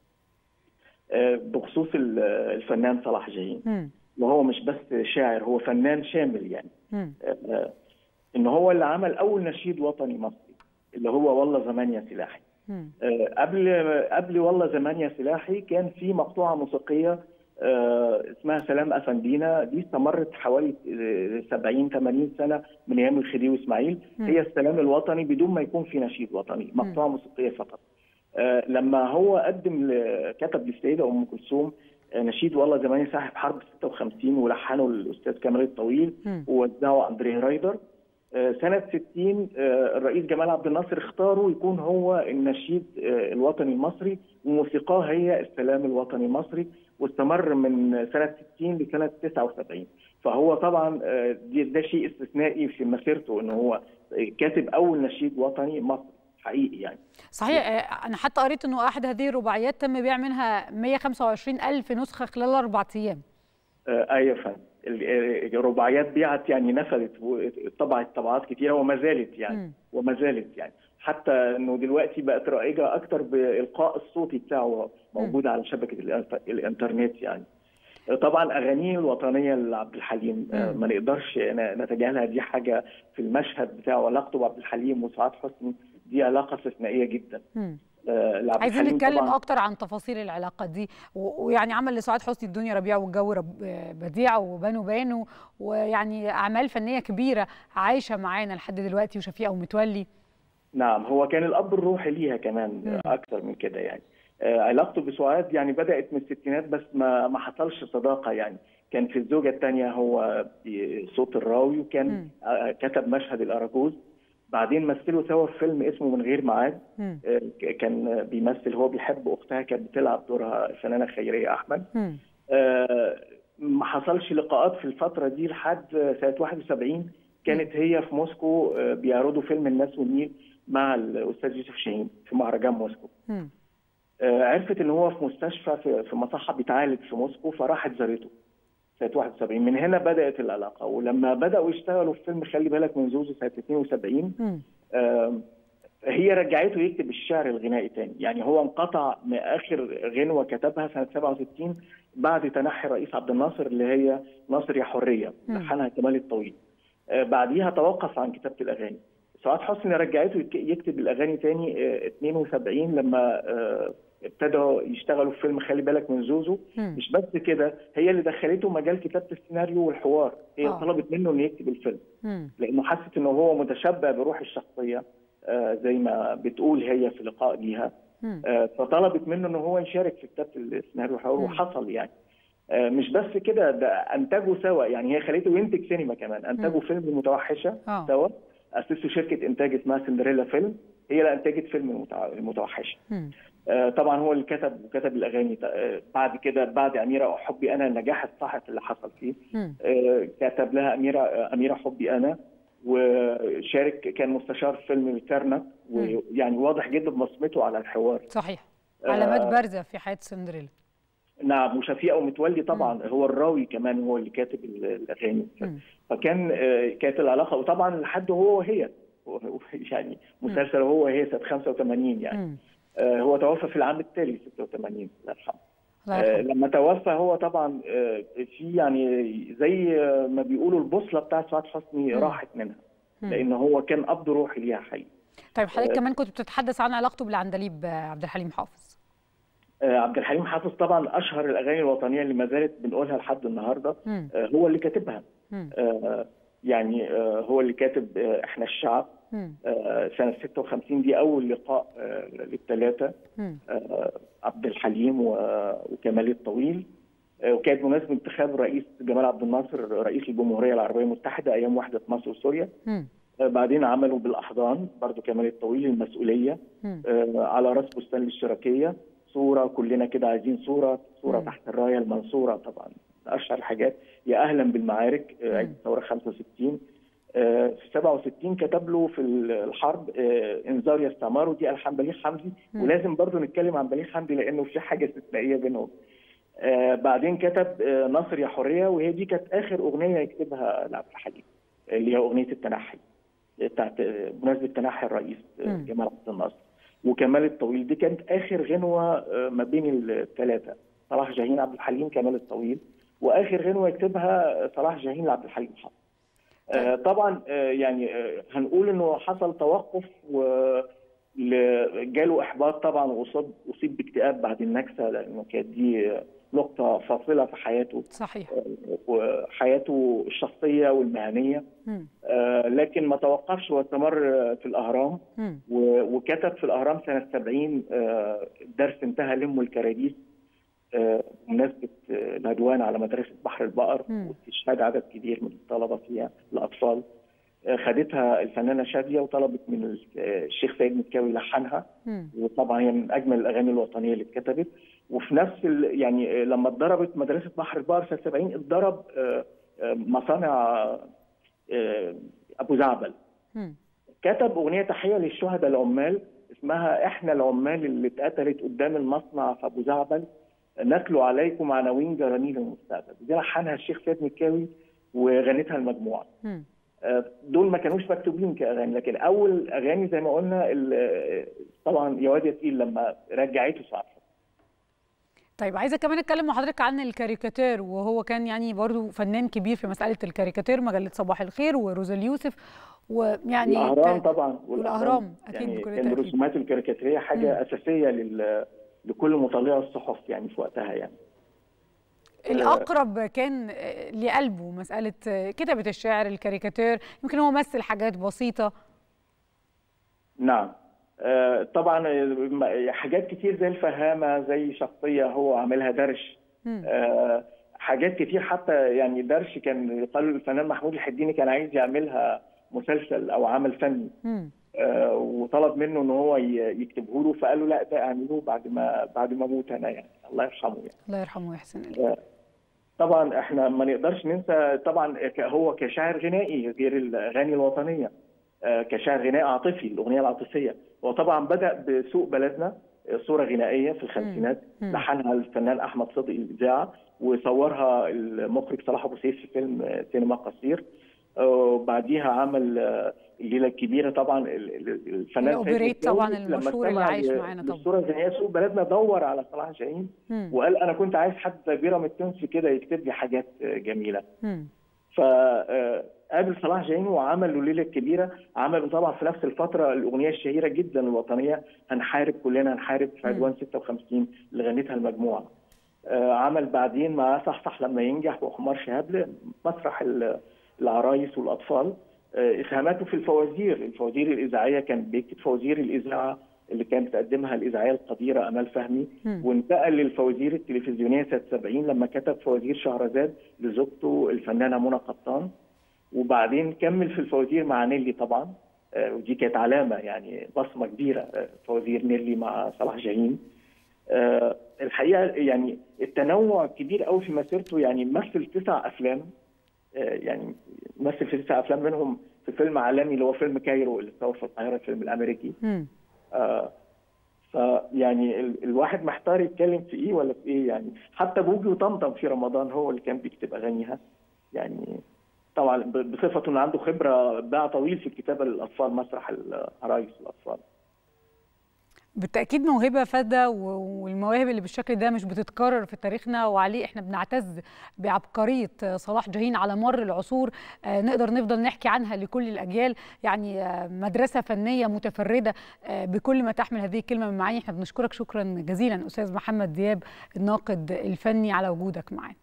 بخصوص الفنان صلاح جاهين وهو مش بس شاعر هو فنان شامل يعني آه ان هو اللي عمل اول نشيد وطني مصري اللي هو والله زمان يا سلاحي آه قبل قبل والله زمان يا سلاحي كان في مقطوعه موسيقيه آه اسمها سلام افندينا دي استمرت حوالي 70 80 سنه من ايام الخديوي اسماعيل هي السلام الوطني بدون ما يكون في نشيد وطني مقطوعه موسيقيه فقط لما هو قدم كتب للسيده ام كلثوم نشيد والله زمان صاحب حرب 56 ولحنه الاستاذ كمال الطويل ووزعه اندريه رايدر سنة 60 الرئيس جمال عبد الناصر اختاره يكون هو النشيد الوطني المصري وموسيقاه هي السلام الوطني المصري واستمر من سنه 60 لسنه 79 فهو طبعا آه، دي- ده شيء استثنائي في مسيرته ان هو كاتب اول نشيد وطني مصري حقيقي يعني صحيح آه، انا حتى قريت انه احد هذه الرباعيات تم بيع منها 125 الف نسخه خلال اربع ايام آه، ايوه فندم ال- آه، الرباعيات بيعت يعني نفذت وطبعت طبعات كتيره وما زالت يعني مم. وما زالت يعني حتى انه دلوقتي بقت رائجه اكتر بالقاء الصوتي بتاعه موجود على شبكه الإنت- الانترنت يعني طبعا اغانيه الوطنيه لعبد الحليم آه، مم. ما نقدرش ن- نتجاهلها دي حاجه في المشهد بتاعه علاقته بعبد الحليم وسعاد حسني دي علاقه استثنائيه جدا مم. آه، لعبد عايزين الحليم نتكلم طبعاً اكتر عن تفاصيل العلاقه دي و- ويعني عمل لسعاد حسني الدنيا ربيع والجو رب بديع وبانوا بانوا ويعني اعمال فنيه كبيره عايشه معانا لحد دلوقتي وشفيقه ومتولي نعم هو كان الاب الروحي ليها كمان مم. اكتر من كده يعني آه، علاقته بسعاد يعني بدات من الستينات بس ما ما حصلش صداقه يعني كان في الزوجه الثانيه هو صوت الراوي وكان مم. آه، كتب مشهد الاراجوز بعدين مثلوا سوا في فيلم اسمه من غير ميعاد مم. آه، كان بيمثل هو بيحب اختها كانت بتلعب دورها الفنانه خيريه احمد مم. آه، ما حصلش لقاءات في الفترة دي لحد سنة 71 كانت هي في موسكو آه، بيعرضوا فيلم الناس والنيل مع الأستاذ يوسف شاهين في مهرجان موسكو مم. آه، عرفت إن هو في مستشفى في في مصحة بيتعالج في موسكو فراحت زارته سنة 71 من هنا بدأت العلاقة ولما بدأوا يشتغلوا في فيلم خلي بالك من زوزو سنة 72 مم. آم، هي رجعته يكتب الشعر الغنائي تاني يعني هو انقطع من اخر غنوه كتبها سنه 67 بعد تنحي الرئيس عبد الناصر اللي هي ناصر يا حريه مم. لحنها كمال الطويل آه، بعديها توقف عن كتابه الاغاني سعاد حسني رجعته يك- يكتب الاغاني تاني آه، 72 لما آه، ابتدوا يشتغلوا في فيلم خلي بالك من زوزو مم. مش بس كده هي اللي دخلته مجال كتابه السيناريو والحوار هي آه. طلبت منه انه يكتب الفيلم مم. لانه حست انه هو متشبع بروح الشخصيه آه، زي ما بتقول هي في لقاء ليها مم. آه، فطلبت منه ان هو يشارك في كتابه السيناريو والحوار مم. وحصل يعني آه، مش بس كده ده انتجوا سوا يعني هي خليته ينتج سينما كمان انتجوا فيلم المتوحشه آه. سوا اسسوا شركه انتاج اسمها سندريلا فيلم هي اللي انتجت فيلم المتع- المتوحشه مم. آه، طبعا هو اللي كتب وكتب الاغاني آه، بعد كده بعد اميره حبي انا النجاح الساحق اللي حصل فيه مم. آه، كتب لها اميره آه، اميره حبي انا وشارك كان مستشار في فيلم الكرنك مم. ويعني واضح جدا بصمته على الحوار صحيح آه، علامات بارزه في حياه سندريلا نعم وشفيقه ومتولي طبعا هو الراوي كمان هو اللي كاتب ال- الاغاني مم. فكان آه، كانت العلاقه وطبعا لحد هو وهي هو- هو- يعني مسلسل هو وهي سنه 85 يعني مم. آه، هو توفى في العام التالي 86 الله يرحمه الله آه، يرحمه. لما توفى هو طبعا آه، في يعني زي آه، ما بيقولوا البوصله بتاعت سعاد حسني مم. راحت منها مم. لان هو كان قبض روحي ليها حقيقي طيب حضرتك آه، كمان كنت بتتحدث عن علاقته بالعندليب آه، عبد الحليم حافظ آه، عبد الحليم حافظ طبعا اشهر الاغاني الوطنيه اللي ما زالت بنقولها لحد النهارده مم. آه، هو اللي كاتبها مم. آه، يعني آه، هو اللي كاتب آه، احنا الشعب مم. آه، سنه 56 دي اول لقاء آه، للثلاثه مم. آه، عبد الحليم و- وكمال الطويل آه، وكانت بمناسبه انتخاب الرئيس جمال عبد الناصر رئيس الجمهوريه العربيه المتحده ايام وحده مصر وسوريا مم. آه، بعدين عملوا بالاحضان برضو كمال الطويل المسؤوليه مم. آه، على راس بستان الاشتراكيه صوره كلنا كده عايزين صوره صوره مم. تحت الرايه المنصوره طبعا اشهر حاجات يا اهلا بالمعارك آه، عيد مم. الثوره 65 آه، في 67 كتب له في الحرب آه، انذار يا استعمار ودي الحان بليغ حمدي مم. ولازم برضو نتكلم عن بليغ حمدي لانه في حاجه استثنائيه بينهم آه، بعدين كتب آه، ناصر يا حريه وهي دي كانت اخر اغنيه يكتبها لعبد الحليم اللي هي اغنيه التنحي بتاعت آه، بمناسبه تنحي الرئيس آه، مم. جمال عبد الناصر وكمال الطويل دي كانت اخر غنوه آه، ما بين الثلاثه صلاح جاهين عبد الحليم كمال الطويل واخر غنوه يكتبها صلاح جاهين لعبد الحليم حافظ آه، طبعا آه، يعني آه، هنقول انه حصل توقف و ل- جاله احباط طبعا واصاب اصيب باكتئاب بعد النكسه لانه كانت دي آه، نقطه فاصله في حياته صحيح آه، وحياته الشخصيه والمهنيه مم. آه، لكن ما توقفش واستمر آه، في الاهرام مم. و- وكتب في الاهرام سنه 70 آه، درس انتهى لم الكراديس آه، بمناسبه آه، العدوان على مدرسه بحر البقر مم. واستشهاد عدد كبير من الطلبه فيها الاطفال آه، خدتها الفنانه شاديه وطلبت من ال- آه، الشيخ سيد مكاوي لحنها مم. وطبعا هي من اجمل الاغاني الوطنيه اللي اتكتبت وفي نفس ال... يعني لما اتضربت مدرسه بحر البقر سنه 70 اتضرب آه، آه، مصانع آه، ابو زعبل مم. كتب اغنيه تحيه للشهداء العمال اسمها احنا العمال اللي اتقتلت قدام المصنع في ابو زعبل نتلو عليكم عناوين جرانيل المستقبل دي لحنها الشيخ سيد مكاوي وغنتها المجموعه مم. آه، دول ما كانوش مكتوبين كاغاني لكن اول اغاني زي ما قلنا ال- آه، طبعا يا واد يا تقيل لما رجعته سعد طيب عايزه كمان اتكلم مع حضرتك عن الكاريكاتير وهو كان يعني برضو فنان كبير في مساله الكاريكاتير مجله صباح الخير وروزا اليوسف ويعني الاهرام ك- طبعا والاهرام اكيد يعني بكل كان تاكيد الرسومات الكاريكاتيريه حاجه اساسيه لل لكل مطلع الصحف يعني في وقتها يعني الاقرب كان آه، لقلبه مساله آه، كتابه الشعر الكاريكاتير يمكن هو مثل حاجات بسيطه نعم آه، طبعا آه، م- حاجات كتير زي الفهامه زي شخصيه هو عاملها درش مم. آه، حاجات كتير حتى يعني درش كان قالوا الفنان محمود الحديني كان عايز يعملها مسلسل او عمل فني مم. آه، وطلب منه ان هو ي- يكتبه له فقال له لا ده اعمله بعد ما بعد ما اموت انا يعني الله يرحمه يعني الله يرحمه ويحسن اليه طبعا احنا ما نقدرش ننسى طبعا ك- هو كشاعر غنائي غير الاغاني الوطنيه آه، كشاعر غنائي عاطفي الاغنيه العاطفيه هو طبعا بدا بسوق بلدنا آه، صوره غنائيه في الخمسينات مم. لحنها الفنان احمد صدقي الاذاعه وصورها المخرج صلاح ابو سيف في فيلم آه، سينما قصير آه، وبعديها عمل آه، الليله الكبيره طبعا ال- ال- الفنان سيد الأوبريت طبعاً مكاوي لما المشهور اللي استمع عايش ل- معانا طبعاً. للصوره الغنائيه سوق بلدنا دور على صلاح جاهين مم. وقال انا كنت عايز حد زي بيرام التونسي كده يكتب لي حاجات آه، جميله مم. فقابل صلاح جاهين وعمل له الليله الكبيره عملوا طبعا في نفس الفتره الاغنيه الشهيره جدا الوطنيه هنحارب كلنا هنحارب في عدوان 56 اللي غنتها المجموعه آه، عمل بعدين مع صحصح لما ينجح وحمار شهاب مسرح ال- العرايس والاطفال آه، اسهاماته في الفوازير الفوازير الاذاعيه كان بيكتب فوازير الاذاعه اللي كانت بتقدمها الاذاعيه القديره امال فهمي مم. وانتقل للفوازير التلفزيونيه سنه 70 لما كتب فوازير شهرزاد لزوجته الفنانه منى قطان وبعدين كمل في الفوازير مع نيلي طبعا آه، ودي كانت علامه يعني بصمه كبيره آه، فوازير نيلي مع صلاح جاهين آه، الحقيقه يعني التنوع كبير قوي في مسيرته يعني مثل تسع افلام آه، يعني مثل في تسع افلام منهم في فيلم عالمي اللي هو فيلم كايرو اللي صور في القاهره الفيلم الامريكي مم. آه فيعني ال- الواحد محتار يتكلم في ايه ولا في ايه يعني حتى بوجي وطمطم في رمضان هو اللي كان بيكتب اغانيها يعني طبعا ب- بصفته انه عنده خبره باع طويل في الكتابه للاطفال مسرح العرايس الاطفال بالتاكيد موهبه فذه و- والمواهب اللي بالشكل ده مش بتتكرر في تاريخنا وعليه احنا بنعتز بعبقريه صلاح جاهين على مر العصور آه، نقدر نفضل نحكي عنها لكل الاجيال يعني آه، مدرسه فنيه متفرده آه، بكل ما تحمل هذه الكلمه من معاني احنا بنشكرك شكرا جزيلا استاذ محمد دياب الناقد الفني على وجودك معانا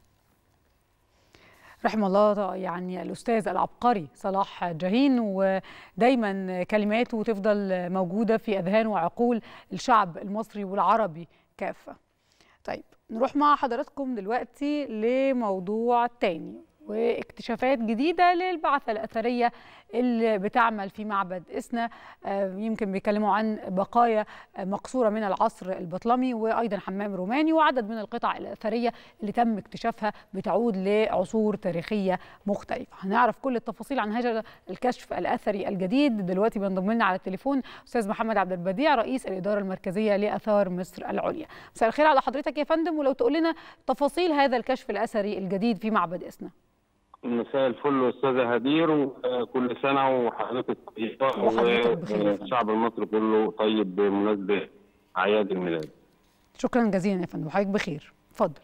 رحم الله يعني الأستاذ العبقري صلاح جاهين ودايما كلماته تفضل موجودة في أذهان وعقول الشعب المصري والعربي كافة طيب نروح مع حضراتكم دلوقتي لموضوع تاني واكتشافات جديدة للبعثة الأثرية اللي بتعمل في معبد إسنا آه، يمكن بيتكلموا عن بقايا آه، مقصورة من العصر البطلمي وأيضا حمام روماني وعدد من القطع الأثرية اللي تم اكتشافها بتعود لعصور تاريخية مختلفة هنعرف كل التفاصيل عن هذا الكشف الأثري الجديد دلوقتي بينضم لنا على التليفون أستاذ محمد عبد البديع رئيس الإدارة المركزية لآثار مصر العليا مساء الخير على حضرتك يا فندم ولو تقول لنا تفاصيل هذا الكشف الأثري الجديد في معبد إسنا مساء الفل استاذه هدير وكل سنه وحضرتك طيبه وحضرتك بخير. والشعب المصري كله طيب بمناسبه اعياد الميلاد شكرا جزيلا يا فندم وحضرتك بخير اتفضل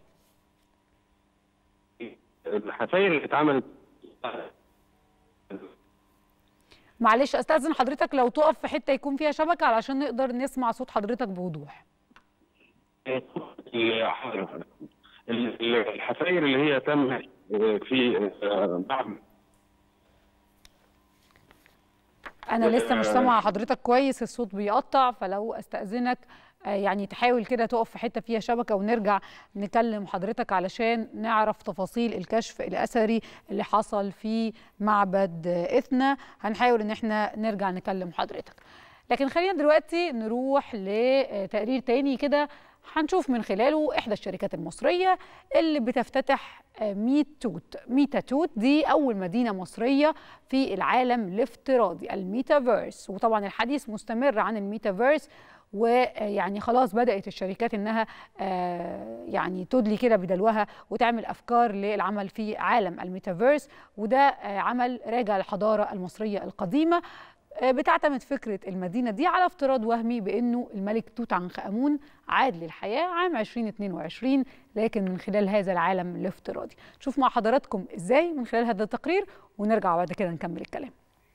الحفاير اللي اتعملت معلش استاذن حضرتك لو تقف في حته يكون فيها شبكه علشان نقدر نسمع صوت حضرتك بوضوح الحفاير اللي هي تم في معبد انا لسه مش سامعه حضرتك كويس الصوت بيقطع فلو استاذنك آه، يعني تحاول كده تقف في حته فيها شبكه ونرجع نكلم حضرتك علشان نعرف تفاصيل الكشف الاثري اللي حصل في معبد آه، اثنا هنحاول ان احنا نرجع نكلم حضرتك لكن خلينا دلوقتي نروح لتقرير تاني كده هنشوف من خلاله إحدى الشركات المصرية اللي بتفتتح آه، ميت توت ميتا توت دي أول مدينة مصرية في العالم الافتراضي الميتافيرس وطبعا الحديث مستمر عن الميتافيرس ويعني خلاص بدأت الشركات إنها آه، يعني تدلي كده بدلوها وتعمل أفكار للعمل في عالم الميتافيرس وده آه، عمل راجع الحضارة المصرية القديمة آه، بتعتمد فكرة المدينة دي على افتراض وهمي بأنه الملك توت عنخ آمون عاد للحياة عام 2022 لكن من خلال هذا العالم الافتراضي نشوف مع حضراتكم إزاي من خلال هذا التقرير ونرجع بعد كده نكمل الكلام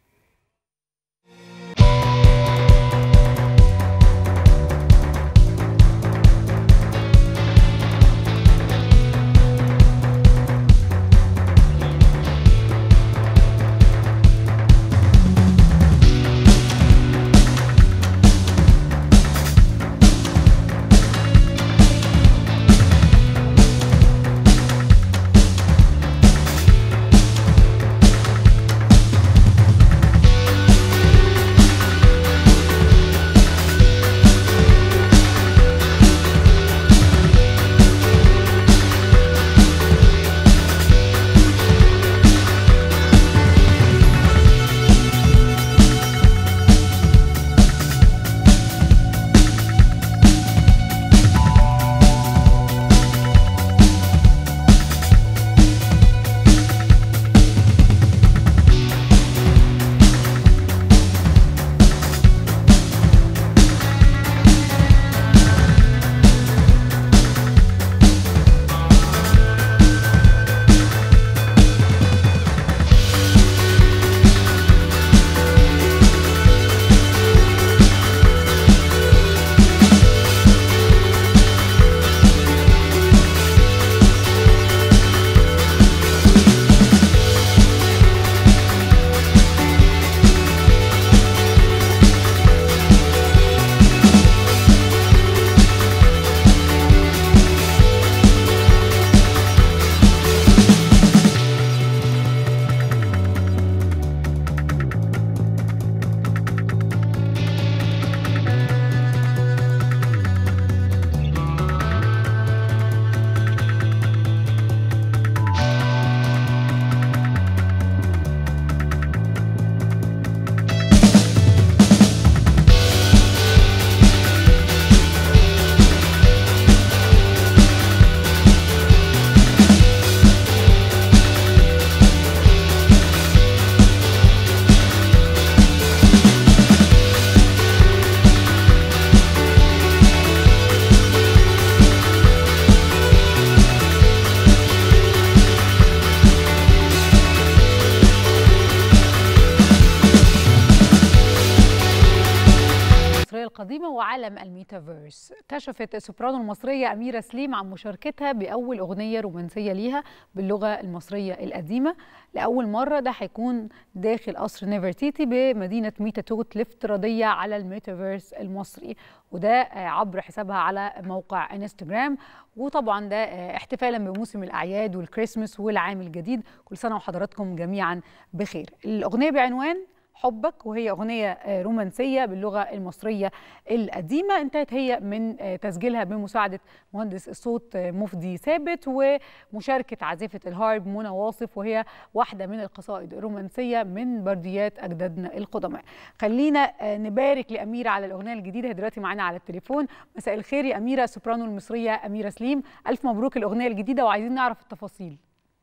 المصرية القديمة وعالم الميتافيرس كشفت السوبرانو المصرية أميرة سليم عن مشاركتها بأول أغنية رومانسية ليها باللغة المصرية القديمة لأول مرة ده هيكون داخل قصر نيفرتيتي بمدينة ميتا توت الافتراضية على الميتافيرس المصري وده آه، عبر حسابها على موقع انستجرام وطبعا ده آه، احتفالا بموسم الأعياد والكريسماس والعام الجديد كل سنة وحضراتكم جميعا بخير الأغنية بعنوان حبك وهي أغنية آه، رومانسية باللغة المصرية القديمة انتهت هي من آه، تسجيلها بمساعدة مهندس الصوت آه، مفدي ثابت ومشاركة عازفة الهارب منى واصف وهي واحدة من القصائد الرومانسية من برديات أجدادنا القدماء خلينا آه، نبارك لأميرة على الأغنية الجديدة هي دلوقتي معانا على التليفون مساء الخير يا أميرة السوبرانو المصرية أميرة سليم ألف مبروك الأغنية الجديدة وعايزين نعرف التفاصيل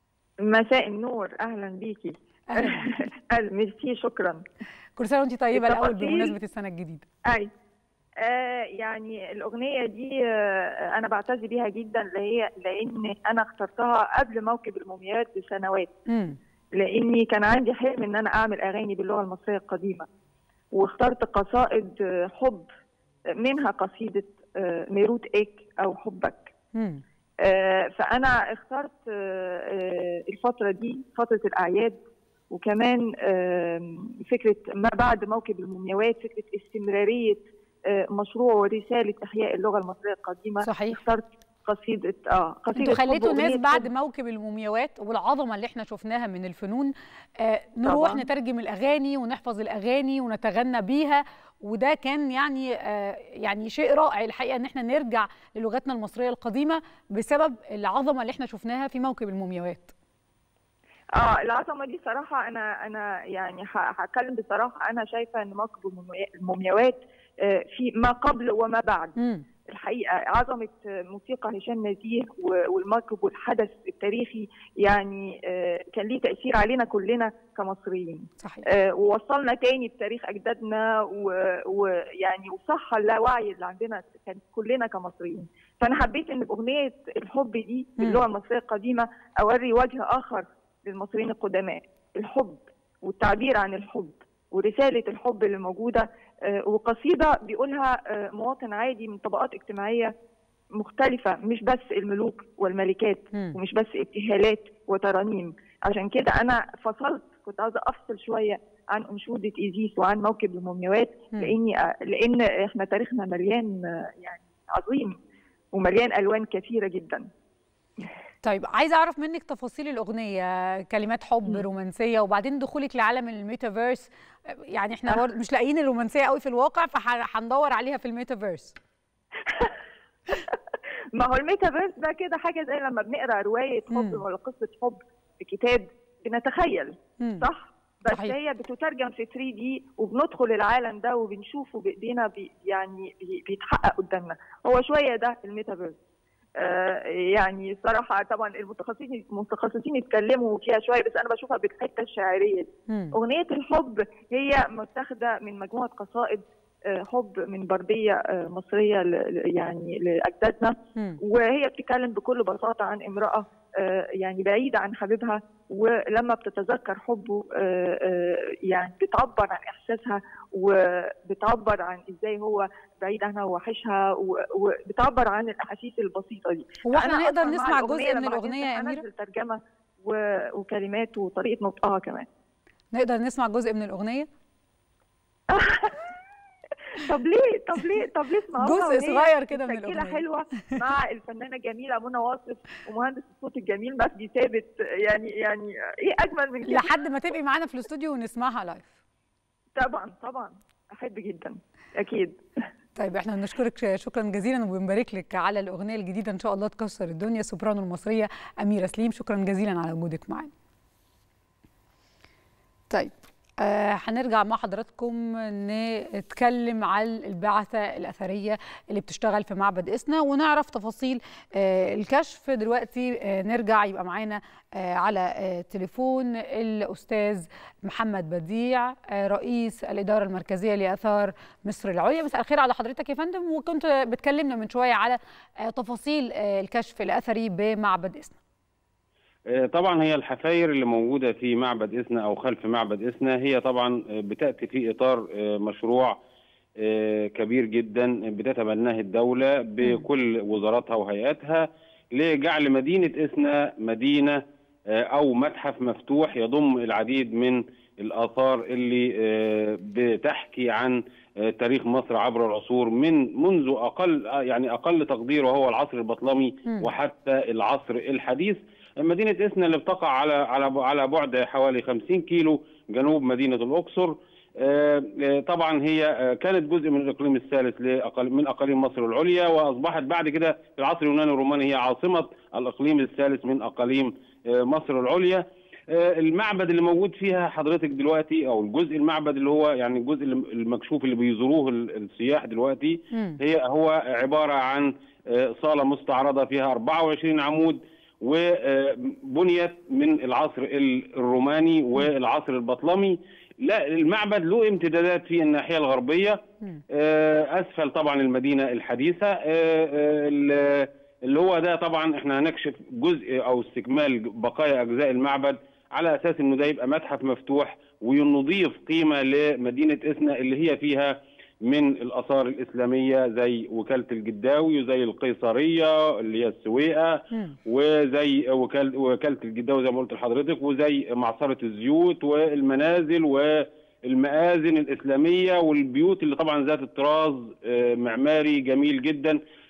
مساء النور اهلا بيكي أهلا ميرسي شكرا كل سنة وانت طيبة الأول التفاصيل- بمناسبة السنة الجديدة اي آه يعني الاغنيه دي آه انا بعتز بيها جدا اللي هي لان انا اخترتها قبل موكب المومياوات بسنوات مم. لاني كان عندي حلم ان انا اعمل اغاني باللغه المصريه القديمه واخترت قصائد آه، حب منها قصيده آه، ميروت ايك او حبك مم. آه، فانا اخترت آه، آه، الفتره دي فتره الاعياد وكمان آم، فكره ما بعد موكب المومياوات فكره استمراريه آه، مشروع ورساله احياء اللغه المصريه القديمه صحيح. اخترت قصيده اه قصيده انتوا حب خليتوا الناس وأغنية بعد حب. موكب المومياوات والعظمه اللي احنا شفناها من الفنون آه نروح طبعاً. نترجم الاغاني ونحفظ الاغاني ونتغنى بيها وده كان يعني آه يعني شيء رائع الحقيقه ان احنا نرجع للغتنا المصريه القديمه بسبب العظمه اللي احنا شفناها في موكب المومياوات اه العظمه دي صراحه انا انا يعني ه- هتكلم بصراحه انا شايفه ان موكب الموميا- المومياوات آه، في ما قبل وما بعد الحقيقه عظمه آه، موسيقى هشام نزيه و- والموكب والحدث التاريخي يعني آه، كان ليه تاثير علينا كلنا كمصريين صحيح آه، ووصلنا تاني بتاريخ اجدادنا و- ويعني وصح اللاوعي اللي عندنا كان كلنا كمصريين فانا حبيت ان باغنيه الحب دي باللغه المصريه القديمه اوري وجه اخر للمصريين القدماء الحب والتعبير عن الحب ورساله الحب اللي موجوده آه، وقصيده بيقولها آه، مواطن عادي من طبقات اجتماعيه مختلفة مش بس الملوك والملكات ومش بس ابتهالات وترانيم عشان كده أنا فصلت كنت عايزة أفصل شوية عن أنشودة إيزيس وعن موكب المومياوات مم. لأني لأن إحنا تاريخنا مليان آه، يعني عظيم ومليان ألوان كثيرة جدا طيب عايزه اعرف منك تفاصيل الاغنيه كلمات حب رومانسيه وبعدين دخولك لعالم الميتافيرس يعني احنا برضه مش لاقيين الرومانسيه قوي في الواقع فهندور عليها في الميتافيرس ما هو الميتافيرس ده كده حاجة زي لما بنقرا رواية حب ولا قصة حب في كتاب بنتخيل مم. صح؟ بس صحيح. هي بتترجم في 3 دي وبندخل العالم ده وبنشوفه بايدينا بي يعني بي بيتحقق قدامنا هو شويه ده الميتافيرس آه يعني صراحه طبعا المتخصصين المتخصصين يتكلموا فيها شويه بس انا بشوفها بالحته الشعريه دي. مم. اغنيه الحب هي متاخده من مجموعه قصائد آه، حب من برديه آه، مصريه ل- ل- يعني لاجدادنا مم. وهي بتتكلم بكل بساطه عن امراه آه، يعني بعيده عن حبيبها ولما بتتذكر حبه آه، آه، يعني بتعبر عن احساسها وبتعبر عن ازاي هو بعيد عنها ووحشها و- وبتعبر عن الاحاسيس البسيطه دي هو احنا أنا نقدر أصلاً مع نسمع الأغنية جزء من لما الاغنيه يا هتنزل اميره هنزل ترجمه و- وكلمات وطريقه نطقها كمان نقدر نسمع جزء من الاغنيه طب ليه طب ليه طب ليه اسمعوها جزء وهي صغير كده من مسجلة الأغنية. حلوه مع الفنانه الجميله منى واصف ومهندس الصوت الجميل مجدي ثابت يعني يعني ايه اجمل من كده لحد ما تبقي معانا في الاستوديو ونسمعها لايف طبعا طبعا احب جدا اكيد طيب احنا بنشكرك شكرا جزيلا وبنبارك لك على الاغنيه الجديده ان شاء الله تكسر الدنيا سوبرانو المصريه اميره سليم شكرا جزيلا على وجودك معانا طيب آه هنرجع مع حضراتكم نتكلم عن البعثة الأثرية اللي بتشتغل في معبد إسنا ونعرف تفاصيل آه الكشف دلوقتي آه نرجع يبقى معانا آه على آه تليفون الأستاذ محمد بديع آه رئيس الإدارة المركزية لآثار مصر العليا مساء الخير على حضرتك يا فندم وكنت بتكلمنا من شوية على آه تفاصيل آه الكشف الأثري بمعبد إسنا آه، طبعا هي الحفاير اللي موجودة في معبد إسنا أو خلف معبد إسنا هي طبعا آه، بتأتي في إطار آه، مشروع آه، كبير جدا بتتبناه الدولة بكل وزاراتها وهيئاتها لجعل مدينة إسنا مدينة آه، أو متحف مفتوح يضم العديد من الآثار اللي آه، بتحكي عن آه، تاريخ مصر عبر العصور من منذ أقل آه، يعني أقل تقدير وهو العصر البطلمي مم. وحتى العصر الحديث مدينة إسنا اللي بتقع على على على بعد حوالي 50 كيلو جنوب مدينة الأقصر آه، آه، طبعا هي آه، كانت جزء من الإقليم الثالث لأقل من أقاليم مصر العليا وأصبحت بعد كده في العصر اليوناني الروماني هي عاصمة الإقليم الثالث من أقاليم آه، مصر العليا آه، المعبد اللي موجود فيها حضرتك دلوقتي او الجزء المعبد اللي هو يعني الجزء اللي- المكشوف اللي بيزوروه ال- السياح دلوقتي هي هو عباره عن آه، صاله مستعرضه فيها 24 عمود وبنيت من العصر ال- الروماني والعصر البطلمي لا المعبد له امتدادات في الناحيه الغربيه آه، اسفل طبعا المدينه الحديثه آه، آه، ال- اللي هو ده طبعا احنا هنكشف جزء او استكمال بقايا اجزاء المعبد على اساس انه ده يبقى متحف مفتوح ونضيف قيمه لمدينه اسنا اللي هي فيها من الاثار الاسلاميه زي وكاله الجداوي وزي القيصريه اللي هي السويقه وزي وكال- وكاله الجداوي زي ما قلت لحضرتك وزي معصره الزيوت والمنازل والمآذن الإسلامية والبيوت اللي طبعا ذات الطراز آه، معماري جميل جدا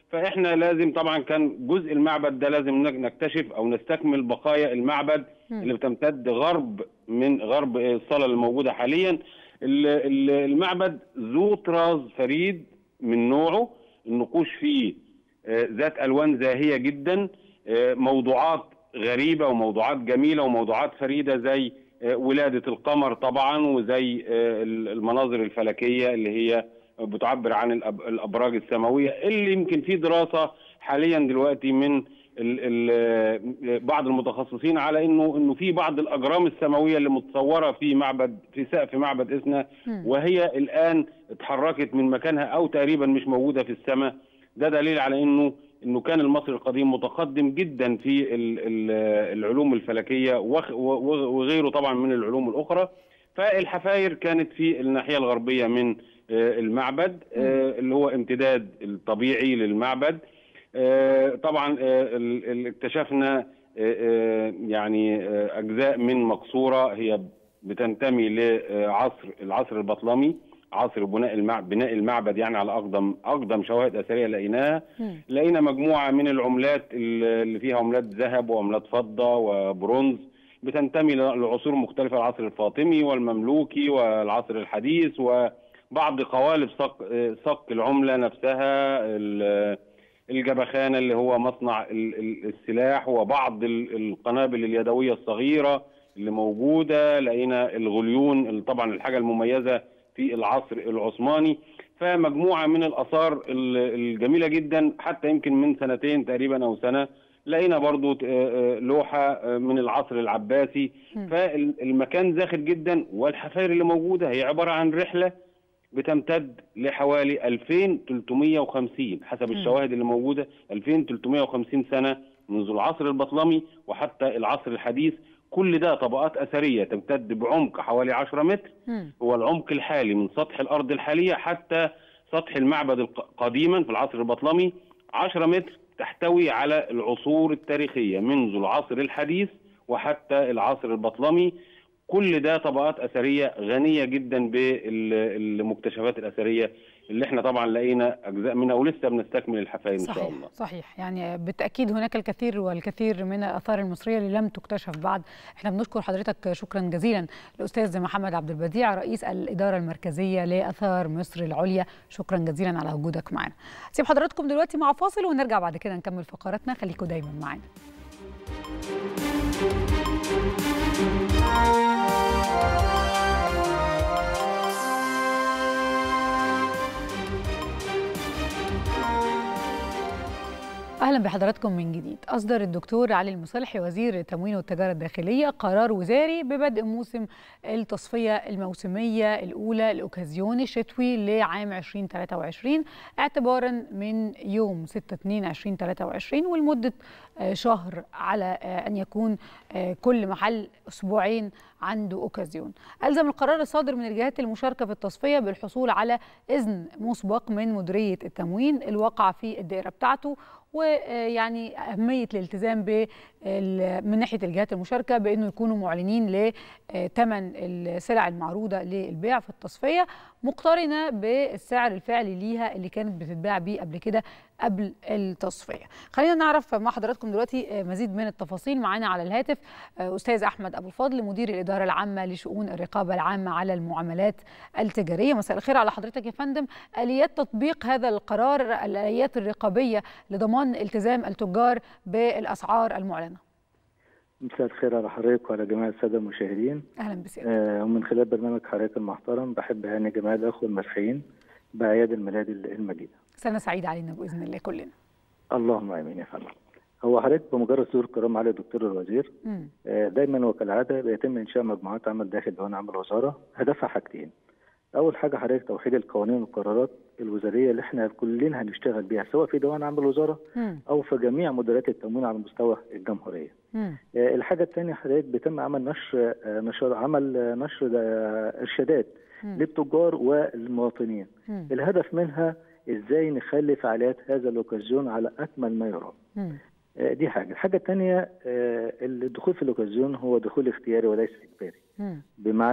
فاحنا لازم طبعا كان جزء المعبد ده لازم نك- نكتشف او نستكمل بقايا المعبد مم. اللي بتمتد غرب من غرب الصاله اللي موجوده حاليا ال- ال- المعبد ذو طراز فريد من نوعه النقوش فيه آه، ذات الوان زاهيه جدا آه، موضوعات غريبه وموضوعات جميله وموضوعات فريده زي آه، ولاده القمر طبعا وزي آه، المناظر الفلكيه اللي هي بتعبر عن الأب- الابراج السماويه اللي يمكن في دراسه حاليا دلوقتي من ال ال بعض المتخصصين على انه انه في بعض الاجرام السماويه اللي متصوره في معبد في سقف معبد اسنا وهي الان اتحركت من مكانها او تقريبا مش موجوده في السماء ده دليل على انه انه كان المصري القديم متقدم جدا في ال- ال- العلوم الفلكيه وخ- و- وغيره طبعا من العلوم الاخرى فالحفاير كانت في الناحيه الغربيه من آه، المعبد آه، اللي هو امتداد الطبيعي للمعبد آه، طبعا آه، ال- ال- اكتشفنا آه، آه، يعني آه، اجزاء من مقصوره هي بتنتمي لعصر العصر البطلمي عصر بناء المعبد بناء المعبد يعني على اقدم اقدم شواهد اثريه لقيناها لقينا مجموعه من العملات اللي فيها عملات ذهب وعملات فضه وبرونز بتنتمي لعصور مختلفه العصر الفاطمي والمملوكي والعصر الحديث وبعض قوالب صق صق العمله نفسها ال- الجبخانه اللي هو مصنع ال- ال- السلاح وبعض ال- القنابل اليدويه الصغيره اللي موجوده لقينا الغليون اللي طبعا الحاجه المميزه في العصر العثماني فمجموعه من الاثار ال- الجميله جدا حتى يمكن من سنتين تقريبا او سنه لقينا برضو آه، آه، لوحه آه، من العصر العباسي فالمكان زاخر جدا والحفاير اللي موجوده هي عباره عن رحله بتمتد لحوالي 2350 حسب مم. الشواهد اللي موجوده 2350 سنه منذ العصر البطلمي وحتى العصر الحديث كل ده طبقات اثريه تمتد بعمق حوالي 10 متر هو العمق الحالي من سطح الارض الحاليه حتى سطح المعبد الق- قديما في العصر البطلمي 10 متر تحتوي على العصور التاريخيه منذ العصر الحديث وحتى العصر البطلمي كل ده طبقات اثريه غنيه جدا بالمكتشفات الاثريه اللي احنا طبعا لقينا اجزاء منها ولسه بنستكمل الحفاير ان شاء صحيح الله صحيح يعني بالتاكيد هناك الكثير والكثير من الاثار المصريه اللي لم تكتشف بعد احنا بنشكر حضرتك شكرا جزيلا الاستاذ محمد عبد البديع رئيس الاداره المركزيه لاثار مصر العليا شكرا جزيلا على وجودك معنا سيب حضراتكم دلوقتي مع فاصل ونرجع بعد كده نكمل فقراتنا خليكم دايما معانا اهلا بحضراتكم من جديد اصدر الدكتور علي المصلحي وزير التموين والتجاره الداخليه قرار وزاري ببدء موسم التصفيه الموسميه الاولى الاوكازيون الشتوي لعام 2023 اعتبارا من يوم 6 2 2023 ولمده آه، شهر على آه، ان يكون آه، كل محل اسبوعين عنده اوكازيون الزم القرار الصادر من الجهات المشاركه في التصفيه بالحصول على اذن مسبق من مديريه التموين الواقع في الدائره بتاعته ويعني اهميه الالتزام بال- من ناحيه الجهات المشاركه بانه يكونوا معلنين لثمن السلع المعروضه للبيع في التصفيه مقترنه بالسعر الفعلي ليها اللي كانت بتتباع بيه قبل كده قبل التصفيه. خلينا نعرف مع حضراتكم دلوقتي مزيد من التفاصيل معانا على الهاتف استاذ احمد ابو الفضل مدير الاداره العامه لشؤون الرقابه العامه على المعاملات التجاريه. مساء الخير على حضرتك يا فندم. اليات تطبيق هذا القرار الاليات الرقابيه لضمان التزام التجار بالاسعار المعلنه. مساء الخير على حضرتك وعلى جميع السادة المشاهدين اهلا بك آه ومن خلال برنامج حضرتك المحترم بحب أهني جميع الأخوة المسيحيين بأعياد الميلاد المجيدة سنه سعيده علينا باذن الله كلنا. اللهم آمين يا فندم هو حضرتك بمجرد صدور قرار معالي الدكتور الوزير مم. آه دايما وكالعادة بيتم إنشاء مجموعات عمل داخل ديوان عمل الوزارة هدفها حاجتين أول حاجة حضرتك توحيد القوانين والقرارات الوزارية اللي احنا كلنا هنشتغل بيها سواء في ديوان عمل الوزارة مم. أو في جميع مديريات التموين على مستوى الجمهورية مم. آه، الحاجة الثانية حضرتك بيتم عمل نشر آه، نشر عمل آه، نشر آه، إرشادات مم. للتجار والمواطنين مم. الهدف منها إزاي نخلي فعاليات هذا الأوكازيون على أكمل ما يرام مم. آه، دي حاجة الحاجة الثانية آه، الدخول في الأوكازيون هو دخول اختياري وليس إجباري مم. بمعنى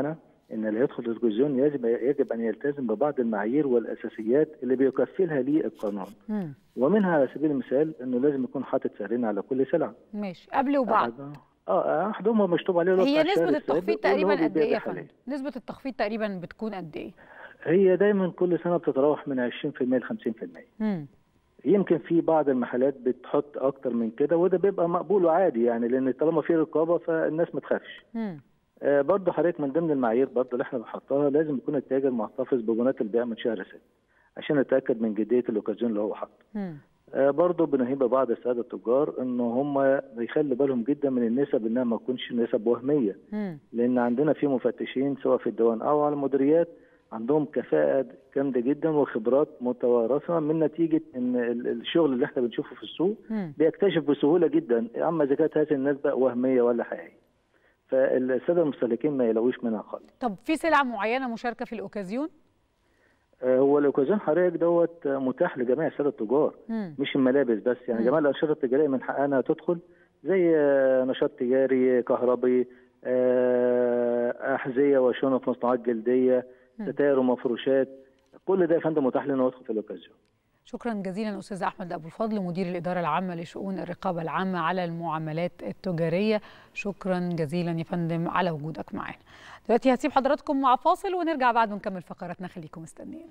ان اللي يدخل التلفزيون يجب يجب ان يلتزم ببعض المعايير والاساسيات اللي بيكفلها ليه القانون مم. ومنها على سبيل المثال انه لازم يكون حاطط سعرين على كل سلعه ماشي قبل وبعد اه احدهم هو مكتوب عليه اللي هو هي بتاع الشهر نسبة السابق التخفيض واللي هو تقريبا قد بيبيع ايه يا حاليا. فندم؟ نسبة التخفيض تقريبا بتكون قد ايه؟ هي دايما كل سنه بتتراوح من 20% ل 50% مم. يمكن في بعض المحلات بتحط اكتر من كده وده بيبقى مقبول وعادي يعني لان طالما في رقابه فالناس ما تخافش مم. آه برضه حضرتك من ضمن المعايير برضه اللي احنا بنحطها لازم يكون التاجر محتفظ ببنات البيع من شهر ست عشان نتاكد من جديه الاوكازيون اللي هو حاطه مم. آه برضه بنهيب بعض الساده التجار ان هم يخلي بالهم جدا من النسب انها ما تكونش نسب وهميه مم. لان عندنا في مفتشين سواء في الديوان او على المديريات عندهم كفاءة جامدة جدا وخبرات متوارثة من نتيجة ان ال- الشغل اللي احنا بنشوفه في السوق مم. بيكتشف بسهولة جدا اما اذا كانت هذه النسبة وهمية ولا حقيقية فالسادة المستهلكين ما يلاقوش منها خالص طب في سلعة معينة مشاركة في الأوكازيون؟ آه، هو الاوكازيون حضرتك دوت آه، متاح لجميع الساده التجار مم. مش الملابس بس يعني مم. جميع الانشطه التجاريه من حقها انها تدخل زي آه، نشاط تجاري كهربي آه، احذيه وشنط مصنوعات جلديه مم. ستائر ومفروشات كل ده يا فندم متاح لنا يدخل في الاوكازيون شكرا جزيلا أستاذ أحمد أبو الفضل مدير الإدارة العامة لشؤون الرقابة العامة على المعاملات التجارية شكرا جزيلا يا فندم على وجودك معنا دلوقتي هسيب حضراتكم مع فاصل ونرجع بعد ونكمل فقراتنا خليكم مستنيين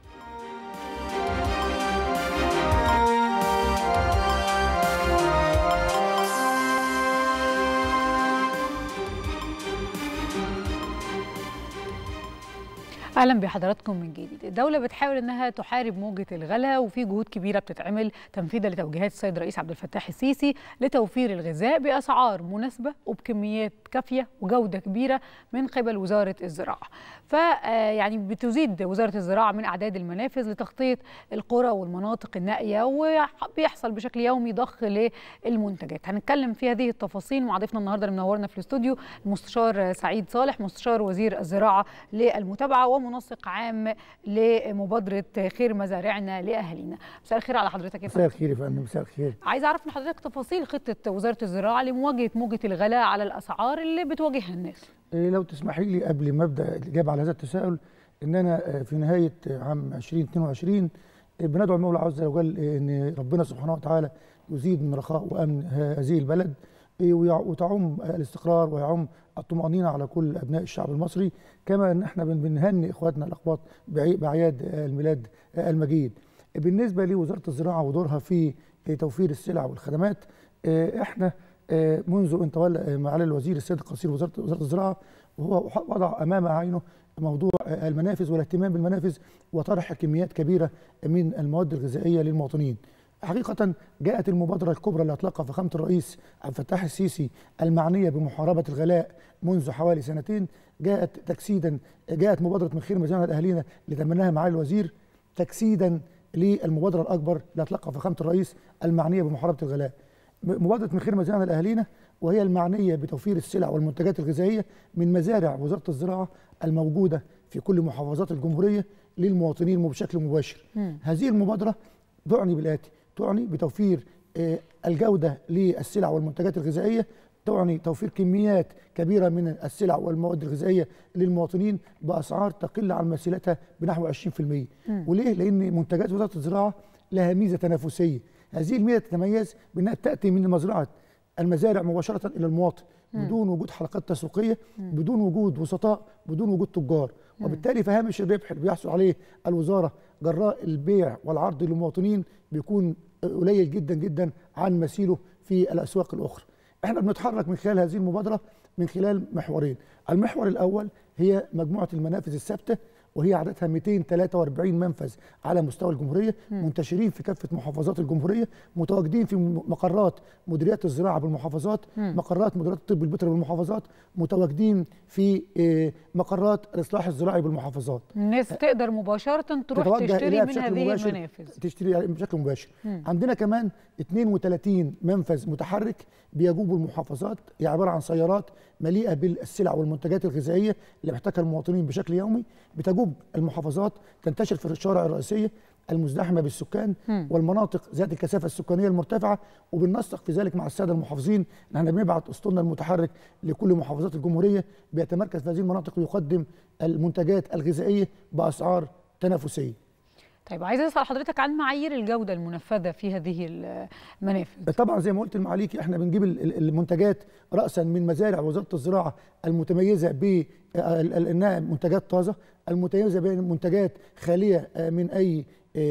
اهلا بحضراتكم من جديد الدوله بتحاول انها تحارب موجه الغلا وفي جهود كبيره بتتعمل تنفيذا لتوجيهات السيد الرئيس عبد الفتاح السيسي لتوفير الغذاء باسعار مناسبه وبكميات كافيه وجوده كبيره من قبل وزاره الزراعه ف يعني بتزيد وزاره الزراعه من اعداد المنافذ لتغطيه القرى والمناطق النائيه وبيحصل بشكل يومي ضخ للمنتجات هنتكلم في هذه التفاصيل مع ضيفنا النهارده اللي منورنا في الاستوديو المستشار سعيد صالح مستشار وزير الزراعه للمتابعه ومنسق عام لمبادره خير مزارعنا لاهالينا مساء الخير على حضرتك يا مساء فندم الخير يا فندم مساء الخير عايز اعرف من حضرتك تفاصيل خطه وزاره الزراعه لمواجهه موجه الغلاء على الاسعار اللي بتواجهها الناس إيه لو تسمحي لي قبل ما ابدا الاجابه على هذا التساؤل ان انا آه، في نهايه عام 2022 آه، بندعو المولى عز وجل آه، ان ربنا سبحانه وتعالى يزيد من رخاء وامن هذه البلد آه، ويع- وتعم آه، الاستقرار ويعم الطمأنينة على كل أبناء الشعب المصري كما أن احنا بن- بنهنئ إخواتنا الأقباط بعي- بأعياد آه، الميلاد آه، المجيد بالنسبة لوزارة الزراعة ودورها في آه، توفير السلع والخدمات آه، احنا آه، منذ ان تولى آه، معالي الوزير السيد القصير وزاره وزاره الزراعه وهو وضع امام عينه موضوع آه، المنافذ والاهتمام بالمنافذ وطرح كميات كبيره من المواد الغذائيه للمواطنين. حقيقة جاءت المبادرة الكبرى اللي أطلقها فخامة الرئيس عبد الفتاح السيسي المعنية بمحاربة الغلاء منذ حوالي سنتين جاءت تجسيدا جاءت مبادرة من خير مزارع لأهالينا اللي تمناها معالي الوزير تجسيدا للمبادرة الأكبر اللي أطلقها فخامة الرئيس المعنية بمحاربة الغلاء. م- مبادرة من خير مزارع لأهالينا وهي المعنية بتوفير السلع والمنتجات الغذائية من مزارع وزارة الزراعة الموجودة في كل محافظات الجمهورية للمواطنين بشكل مباشر. مم. هذه المبادرة تعني بالآتي تعني بتوفير آه، الجودة للسلع والمنتجات الغذائية تعني توفير كميات كبيرة من السلع والمواد الغذائية للمواطنين بأسعار تقل عن مثيلتها بنحو 20% مم. وليه؟ لأن منتجات وزارة الزراعة لها ميزة تنافسية هذه الميزة تتميز بأنها تأتي من مزرعة المزارع مباشرة إلى المواطن مم. بدون وجود حلقات تسويقية مم. بدون وجود وسطاء بدون وجود تجار مم. وبالتالي فهامش الربح اللي بيحصل عليه الوزارة جراء البيع والعرض للمواطنين بيكون قليل جدا جدا عن مثيله في الأسواق الأخرى احنا بنتحرك من خلال هذه المبادرة من خلال محورين المحور الأول هي مجموعة المنافذ الثابتة وهي عددها 243 منفذ على مستوى الجمهورية مم. منتشرين في كافة محافظات الجمهورية متواجدين في م- مقرات مديريات الزراعة بالمحافظات مم. مقرات مديريات الطب البيطري بالمحافظات متواجدين في آه، مقرات الإصلاح الزراعي بالمحافظات الناس تقدر مباشره تروح تتوجه تشتري إليها من بشكل هذه مباشر المنافذ تشتري بشكل مباشر مم. عندنا كمان 32 منفذ متحرك بيجوب المحافظات هي عباره عن سيارات مليئه بالسلع والمنتجات الغذائيه اللي محتاجها المواطنين بشكل يومي بتجوب المحافظات تنتشر في الشوارع الرئيسيه المزدحمه بالسكان مم. والمناطق ذات الكثافه السكانيه المرتفعه وبننسق في ذلك مع الساده المحافظين ان احنا بنبعت اسطولنا المتحرك لكل محافظات الجمهوريه بيتمركز في هذه المناطق ويقدم المنتجات الغذائيه باسعار تنافسيه. طيب عايزه اسال حضرتك عن معايير الجوده المنفذه في هذه المنافذ طبعا زي ما قلت المعاليكي احنا بنجيب ال- ال- المنتجات راسا من مزارع وزاره الزراعه المتميزه ب ال- ال- انها منتجات طازه المتميزه بمنتجات خاليه آه، من اي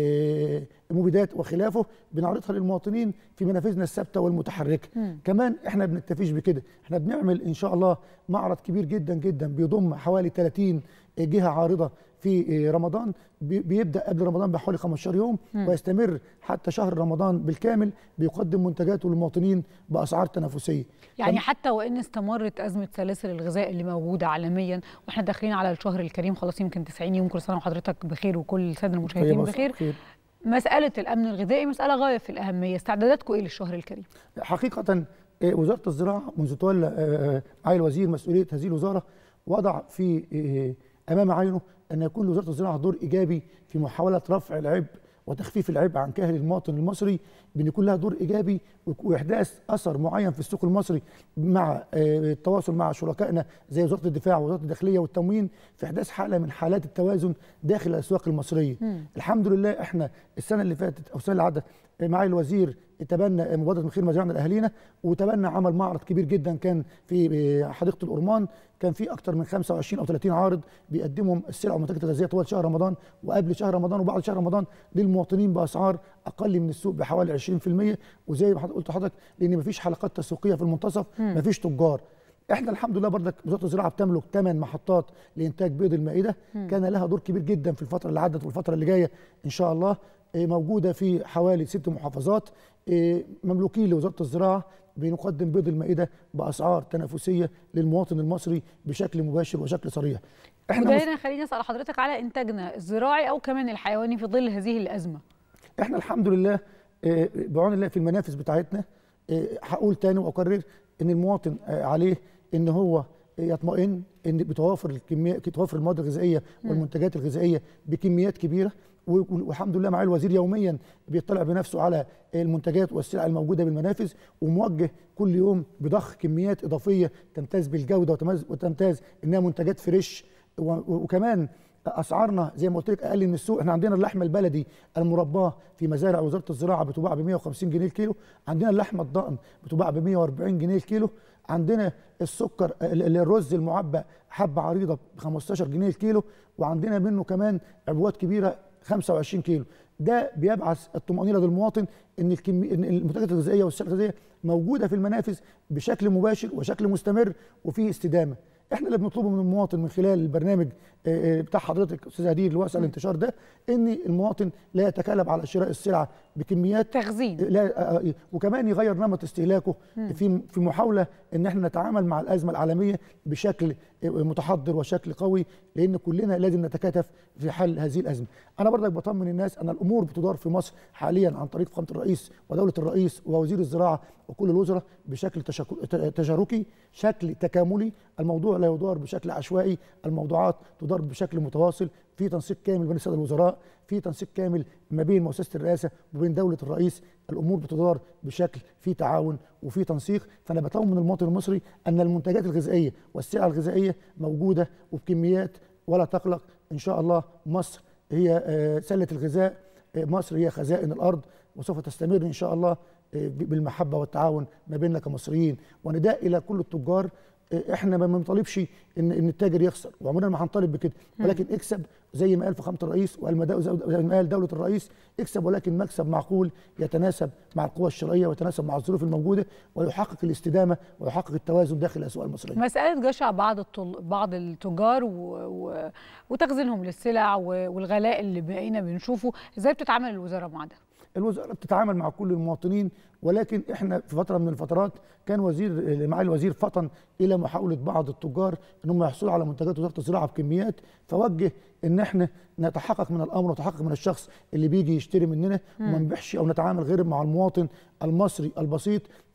آه، مبيدات وخلافه بنعرضها للمواطنين في منافذنا الثابته والمتحركه مم. كمان احنا بنكتفيش بكده احنا بنعمل ان شاء الله معرض كبير جدا جدا بيضم حوالي 30 جهه عارضه في رمضان بي- بيبدا قبل رمضان بحوالي 15 يوم مم. ويستمر حتى شهر رمضان بالكامل بيقدم منتجاته للمواطنين باسعار تنافسيه يعني كم- حتى وان استمرت ازمه سلاسل الغذاء اللي موجوده عالميا واحنا داخلين على الشهر الكريم خلاص يمكن 90 يوم كل سنه وحضرتك بخير وكل الساده المشاهدين طيب، بخير خير. مساله الامن الغذائي مساله غايه في الاهميه استعداداتكم ايه للشهر الكريم حقيقة آه، وزارة الزراعة منذ تولى آه، معالي الوزير مسؤولية هذه الوزارة وضع في آه، أمام عينه أن يكون لوزارة الزراعة دور إيجابي في محاولة رفع العبء وتخفيف العبء عن كاهل المواطن المصري بأن يكون لها دور إيجابي وإحداث أثر معين في السوق المصري مع آه، التواصل مع شركائنا زي وزارة الدفاع ووزارة الداخلية والتموين في إحداث حالة من حالات التوازن داخل الأسواق المصرية مم. الحمد لله احنا السنه اللي فاتت او السنه اللي عدت معالي الوزير تبنى مبادره من خير مزارعنا لاهالينا وتبنى عمل معرض كبير جدا كان في حديقه الأورمان كان في اكثر من 25 او 30 عارض بيقدموا السلع والمنتجات الغذائيه طوال شهر رمضان وقبل شهر رمضان وبعد شهر رمضان للمواطنين باسعار اقل من السوق بحوالي 20% وزي ما حضرتك- قلت لحضرتك لان مفيش حلقات تسويقيه في المنتصف مم. مفيش تجار احنا الحمد لله برضك وزاره الزراعه بتملك ثمان محطات لانتاج بيض المائده مم. كان لها دور كبير جدا في الفتره اللي عدت والفتره اللي جايه ان شاء الله إيه، موجوده في حوالي ست محافظات إيه، مملوكين لوزاره الزراعه بنقدم بيض المائده باسعار تنافسيه للمواطن المصري بشكل مباشر وشكل صريح احنا وده مس- هنا خليني اسال حضرتك على انتاجنا الزراعي او كمان الحيواني في ظل هذه الازمه احنا الحمد لله آه، بعون الله في المنافذ بتاعتنا آه، هقول تاني واكرر ان المواطن آه، عليه ان هو يطمئن ان بتوافر الكميه بتوافر المواد الغذائيه مم. والمنتجات الغذائيه بكميات كبيره و- والحمد لله معالي الوزير يوميا بيطلع بنفسه على المنتجات والسلع الموجوده بالمنافذ وموجه كل يوم بضخ كميات اضافيه تمتاز بالجوده وتمتاز, وتمتاز انها منتجات فريش و- و- وكمان اسعارنا زي ما قلت لك اقل من السوق احنا عندنا اللحمه البلدي المرباه في مزارع وزاره الزراعه بتباع ب 150 جنيه الكيلو عندنا اللحمه الضأن بتباع ب 140 جنيه الكيلو عندنا السكر ال- ال- الرز المعبأ حبه عريضه ب 15 جنيه الكيلو وعندنا منه كمان عبوات كبيره 25 كيلو ده بيبعث الطمأنينة للمواطن ان الكمي... ان المنتجات الغذائيه والسلع الغذائيه موجوده في المنافذ بشكل مباشر وشكل مستمر وفي استدامه احنا اللي بنطلبه من المواطن من خلال البرنامج آه، آه، بتاع حضرتك استاذ هدير اللي واسع الانتشار ده ان المواطن لا يتكالب على شراء السلعه بكميات تخزين لا آه، آه، وكمان يغير نمط استهلاكه مم. في في محاوله ان احنا نتعامل مع الازمه العالميه بشكل آه، متحضر وشكل قوي لان كلنا لازم نتكاتف في حل هذه الازمه. انا برضك بطمن الناس ان الامور بتدار في مصر حاليا عن طريق فخامه الرئيس ودوله الرئيس ووزير الزراعه وكل الوزراء بشكل تشاكل- ت- تشاركي شكل تكاملي الموضوع لا يدار بشكل عشوائي الموضوعات تدار بشكل متواصل في تنسيق كامل بين الساده الوزراء في تنسيق كامل ما بين مؤسسه الرئاسه وبين دوله الرئيس الامور بتدار بشكل في تعاون وفي تنسيق فانا بطمن المواطن المصري ان المنتجات الغذائيه والسلع الغذائيه موجوده وبكميات ولا تقلق ان شاء الله مصر هي آه، سله الغذاء آه، مصر هي خزائن الارض وسوف تستمر ان شاء الله آه، ب- بالمحبه والتعاون ما بيننا كمصريين ونداء الى كل التجار آه، احنا ما بنطالبش ان ان التاجر يخسر وعمرنا ما هنطالب بكده مم. ولكن اكسب زي ما قال فخامه الرئيس وقال مدا- زي ما قال دوله الرئيس اكسب ولكن مكسب معقول يتناسب مع القوى الشرائيه ويتناسب مع الظروف الموجوده ويحقق الاستدامه ويحقق التوازن داخل الاسواق المصريه. مسألة جشع بعض الطل... بعض التجار و... و... وتخزينهم للسلع و... والغلاء اللي بقينا بنشوفه ازاي بتتعامل الوزارة مع ده؟ الوزاره بتتعامل مع كل المواطنين ولكن احنا في فتره من الفترات كان وزير معالي الوزير فطن الى محاوله بعض التجار ان هم يحصلوا على منتجات وزاره الزراعه بكميات فوجه ان احنا نتحقق من الامر ونتحقق من الشخص اللي بيجي يشتري مننا مم. وما نبيعش او نتعامل غير مع المواطن المصري البسيط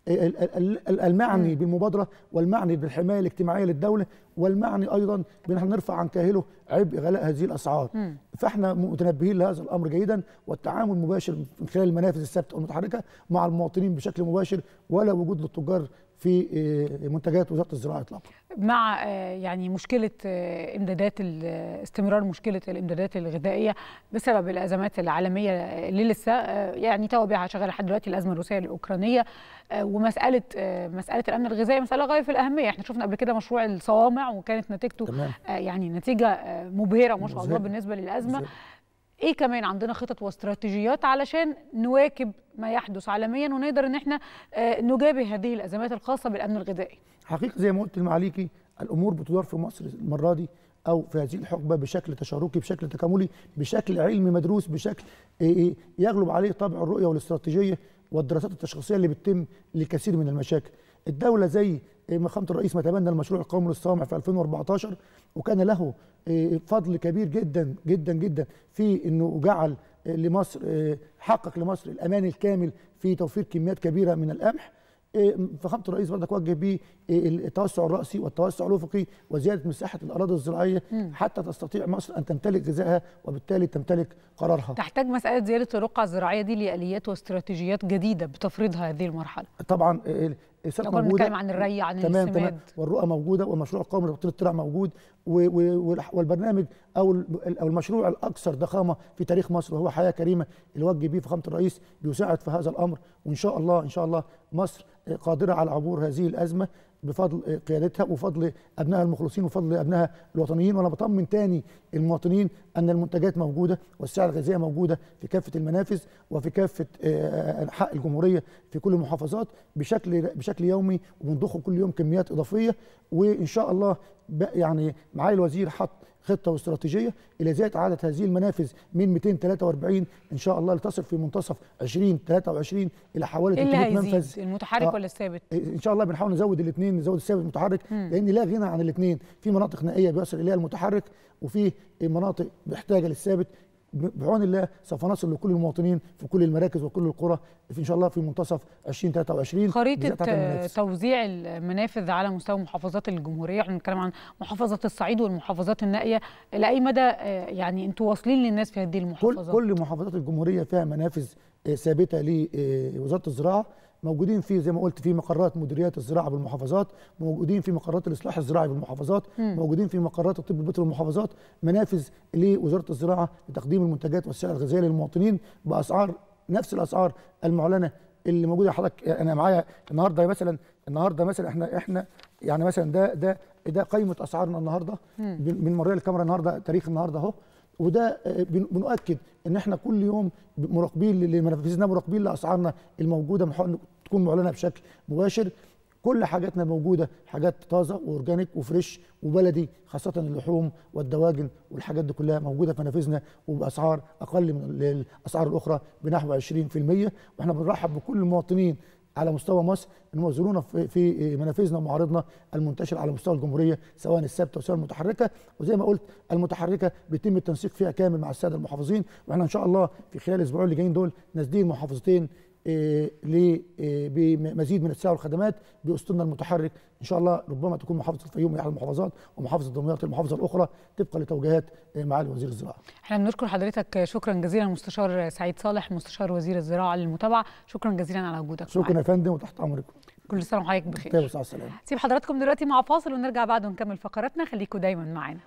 ال- ال- ال- المعني بالمبادره والمعني بالحمايه الاجتماعيه للدوله والمعني ايضا بان احنا نرفع عن كاهله عبء غلاء هذه الاسعار مم. فاحنا متنبهين لهذا الامر جيدا والتعامل مباشر من خلال المنافذ الثابته والمتحركه مع المواطنين بشكل مباشر ولا وجود للتجار في آه، منتجات وزاره الزراعه اطلاقا مع آه، يعني مشكله آه، امدادات ال- آه، استمرار مشكله الامدادات الغذائيه بسبب الازمات العالميه اللي لسه آه، يعني توابعها شغاله لحد دلوقتي الازمه الروسيه الاوكرانيه آه، ومساله آه، مساله الامن الغذائي مساله غايه في الاهميه احنا شفنا قبل كده مشروع الصوامع وكانت نتيجته تمام. آه، يعني نتيجه آه، مبهره ما شاء الله مذهلة. بالنسبه للازمه مذهلة. ايه كمان عندنا خطط واستراتيجيات علشان نواكب ما يحدث عالميا ونقدر ان احنا آه، نجابه هذه الازمات الخاصه بالامن الغذائي حقيقه زي ما قلت لمعاليكي الامور بتدار في مصر المره دي او في هذه الحقبه بشكل تشاركي بشكل تكاملي بشكل علمي مدروس بشكل إيه إيه يغلب عليه طابع الرؤيه والاستراتيجيه والدراسات التشخيصيه اللي بتتم لكثير من المشاكل الدوله زي ما خامه الرئيس ما تبنى المشروع القومي للصوامع في 2014 وكان له إيه، فضل كبير جدا جدا جدا في انه جعل إيه، لمصر إيه، حقق لمصر الامان الكامل في توفير كميات كبيره من القمح إيه، فخامه الرئيس برضك وجه بيه إيه، التوسع الراسي والتوسع الافقي وزياده مساحه الاراضي الزراعيه مم. حتى تستطيع مصر ان تمتلك غذائها وبالتالي تمتلك قرارها تحتاج مساله زياده الرقعه الزراعيه دي لاليات واستراتيجيات جديده بتفرضها هذه المرحله طبعا إيه، السياسات لو كنا موجوده بنتكلم عن الري عن تمام السماد تمام والرؤى موجوده والمشروع القومي لتبطيل الطلع موجود و- و- والح- والبرنامج او ال- او المشروع الاكثر ضخامه في تاريخ مصر وهو حياه كريمه اللي وجه بيه فخامه الرئيس بيساعد في هذا الامر وان شاء الله ان شاء الله مصر قادره على عبور هذه الازمه بفضل قيادتها وفضل ابنائها المخلصين وفضل ابنائها الوطنيين وانا بطمن تاني المواطنين ان المنتجات موجوده والسلع الغذائيه موجوده في كافه المنافذ وفي كافه آه، انحاء الجمهوريه في كل المحافظات بشكل بشكل يومي وبنضخ كل يوم كميات اضافيه وان شاء الله ب- يعني معالي الوزير حط خطه واستراتيجيه الى زياده عدد هذه المنافذ من 243 ان شاء الله لتصل في منتصف 2023 الى حوالي ايه اللي 300 هيزيد منفذ المتحرك آه، ولا الثابت ان شاء الله بنحاول نزود الاثنين نزود الثابت المتحرك مم. لان لا غنى عن الاثنين في مناطق نائيه بيصل اليها المتحرك وفي مناطق محتاجه للثابت ب- بعون الله سوف نصل لكل المواطنين في كل المراكز وكل القرى في ان شاء الله في منتصف 2023 خريطه بزيادة عدد آه، المنافذ. توزيع المنافذ على مستوى محافظات الجمهوريه احنا بنتكلم عن محافظه الصعيد والمحافظات النائيه الى اي مدى آه، يعني انتوا واصلين للناس في هذه كل المحافظات كل محافظات الجمهوريه فيها منافذ آه، ثابته لوزاره الزراعه موجودين في زي ما قلت في مقرات مديريات الزراعه بالمحافظات موجودين في مقرات الاصلاح الزراعي بالمحافظات مم. موجودين في مقرات الطب البيطري بالمحافظات منافذ لوزاره الزراعه لتقديم المنتجات والسلع الغذائيه للمواطنين باسعار نفس الاسعار المعلنه اللي موجوده حضرتك انا معايا النهارده مثلا النهارده مثلا احنا احنا يعني مثلا ده ده ده قائمه اسعارنا النهارده مم. بن- من مرئي الكاميرا النهارده تاريخ النهارده اهو وده آه، بن- بنؤكد ان احنا كل يوم مراقبين لمنافذنا مراقبين لاسعارنا الموجوده بنحاول تكون معلنه بشكل مباشر كل حاجاتنا موجوده حاجات طازه واورجانيك وفريش وبلدي خاصه اللحوم والدواجن والحاجات دي كلها موجوده في منافذنا وباسعار اقل من ال- الاسعار الاخرى بنحو 20% واحنا بنرحب بكل المواطنين على مستوى مصر انهم يزورونا في في منافذنا ومعارضنا المنتشره على مستوى الجمهوريه سواء الثابته وسواء المتحركه وزي ما قلت المتحركه بيتم التنسيق فيها كامل مع الساده المحافظين واحنا ان شاء الله في خلال الاسبوعين اللي جايين دول نازلين محافظتين آه، ل آه، بمزيد من السلع والخدمات باسطولنا المتحرك ان شاء الله ربما تكون محافظه الفيوم هي احد المحافظات ومحافظه دمياط المحافظه الاخرى طبقا لتوجيهات آه، معالي وزير الزراعه احنا بنشكر حضرتك شكرا جزيلا المستشار سعيد صالح مستشار وزير الزراعه للمتابعه شكرا جزيلا على وجودك شكرا معنا. يا فندم وتحت امركم كل سنه وحضرتك بخير طيب والصحة والسلامه سيب حضراتكم دلوقتي مع فاصل ونرجع بعد ونكمل فقراتنا خليكم دايما معانا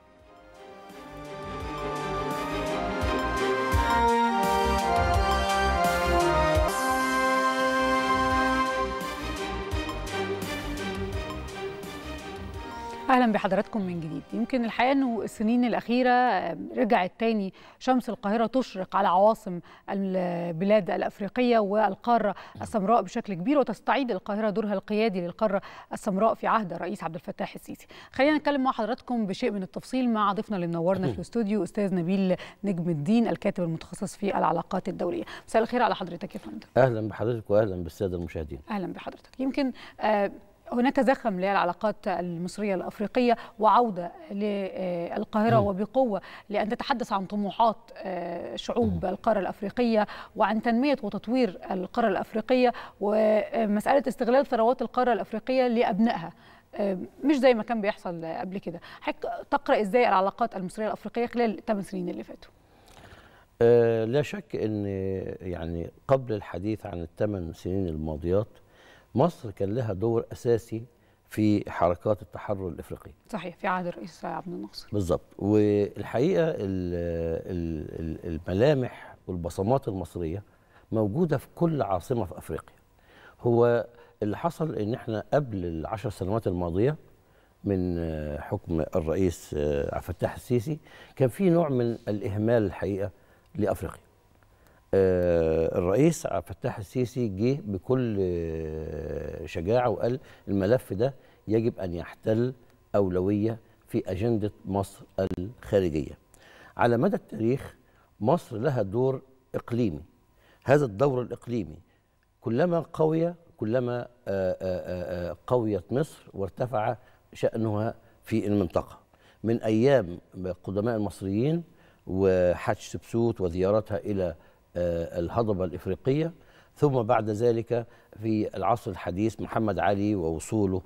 اهلا بحضراتكم من جديد يمكن الحقيقه انه السنين الاخيره آه، رجعت تاني شمس القاهره تشرق على عواصم البلاد الافريقيه والقاره السمراء بشكل كبير وتستعيد القاهره دورها القيادي للقاره السمراء في عهد الرئيس عبد الفتاح السيسي خلينا نتكلم مع حضراتكم بشيء من التفصيل مع ضيفنا اللي منورنا في الاستوديو استاذ نبيل نجم الدين الكاتب المتخصص في العلاقات الدوليه مساء الخير على حضرتك يا فندم اهلا بحضرتك واهلا بالساده المشاهدين اهلا بحضرتك يمكن آه، هناك زخم للعلاقات المصريه الافريقيه وعوده للقاهره وبقوه لان تتحدث عن طموحات آه، شعوب القاره الافريقيه وعن تنميه وتطوير القاره الافريقيه ومساله استغلال ثروات القاره الافريقيه لابنائها آه، مش زي ما كان بيحصل قبل كده حضرتك تقرا ازاي العلاقات المصريه الافريقيه خلال الثمان سنين اللي فاتوا آه، لا شك ان يعني قبل الحديث عن الثمان سنين الماضيات مصر كان لها دور اساسي في حركات التحرر الافريقيه صحيح في عهد الرئيس عبد الناصر بالظبط والحقيقه ال- ال- ال- الملامح والبصمات المصريه موجوده في كل عاصمه في افريقيا هو اللي حصل ان احنا قبل العشر سنوات الماضيه من آه، حكم الرئيس آه، عبد الفتاح السيسي كان في نوع من الاهمال الحقيقه لافريقيا آه، الرئيس عبد الفتاح السيسي جه بكل آه، شجاعه وقال الملف ده يجب ان يحتل اولويه في اجنده مصر الخارجيه. على مدى التاريخ مصر لها دور اقليمي. هذا الدور الاقليمي كلما قوي كلما آه، آه، آه، قويت مصر وارتفع شانها في المنطقه. من ايام قدماء المصريين وحتشبسوت وزيارتها الى آه، الهضبه الافريقيه ثم بعد ذلك في العصر الحديث محمد علي ووصوله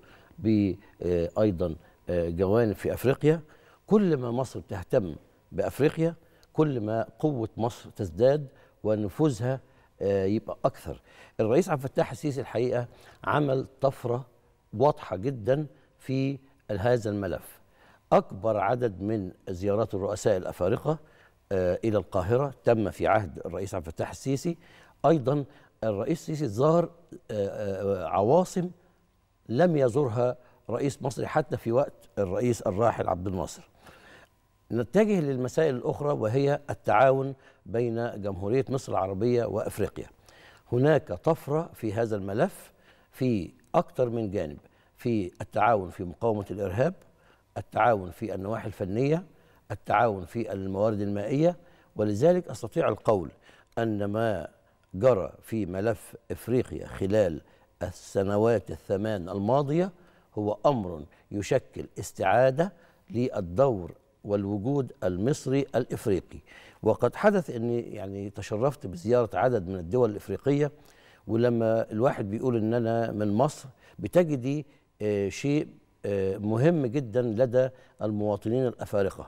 بايضا جوانب في افريقيا كل ما مصر تهتم بافريقيا كل ما قوه مصر تزداد ونفوذها آه، يبقى اكثر الرئيس عبد الفتاح السيسي الحقيقه عمل طفره واضحه جدا في هذا الملف اكبر عدد من زيارات الرؤساء الافارقه آه، الى القاهره تم في عهد الرئيس عبد الفتاح السيسي ايضا الرئيس السيسي زار آه، آه، عواصم لم يزورها رئيس مصري حتى في وقت الرئيس الراحل عبد الناصر نتجه للمسائل الأخرى وهي التعاون بين جمهورية مصر العربية وأفريقيا هناك طفرة في هذا الملف في أكثر من جانب في التعاون في مقاومة الإرهاب التعاون في النواحي الفنية التعاون في الموارد المائية ولذلك أستطيع القول أن ما جرى في ملف إفريقيا خلال السنوات الثمان الماضية هو أمر يشكل استعادة للدور والوجود المصري الافريقي وقد حدث اني يعني تشرفت بزياره عدد من الدول الافريقيه ولما الواحد بيقول ان انا من مصر بتجدي آه، شيء آه، مهم جدا لدى المواطنين الافارقه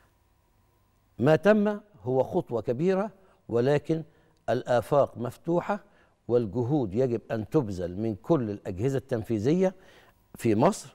ما تم هو خطوه كبيره ولكن الافاق مفتوحه والجهود يجب ان تبذل من كل الاجهزه التنفيذيه في مصر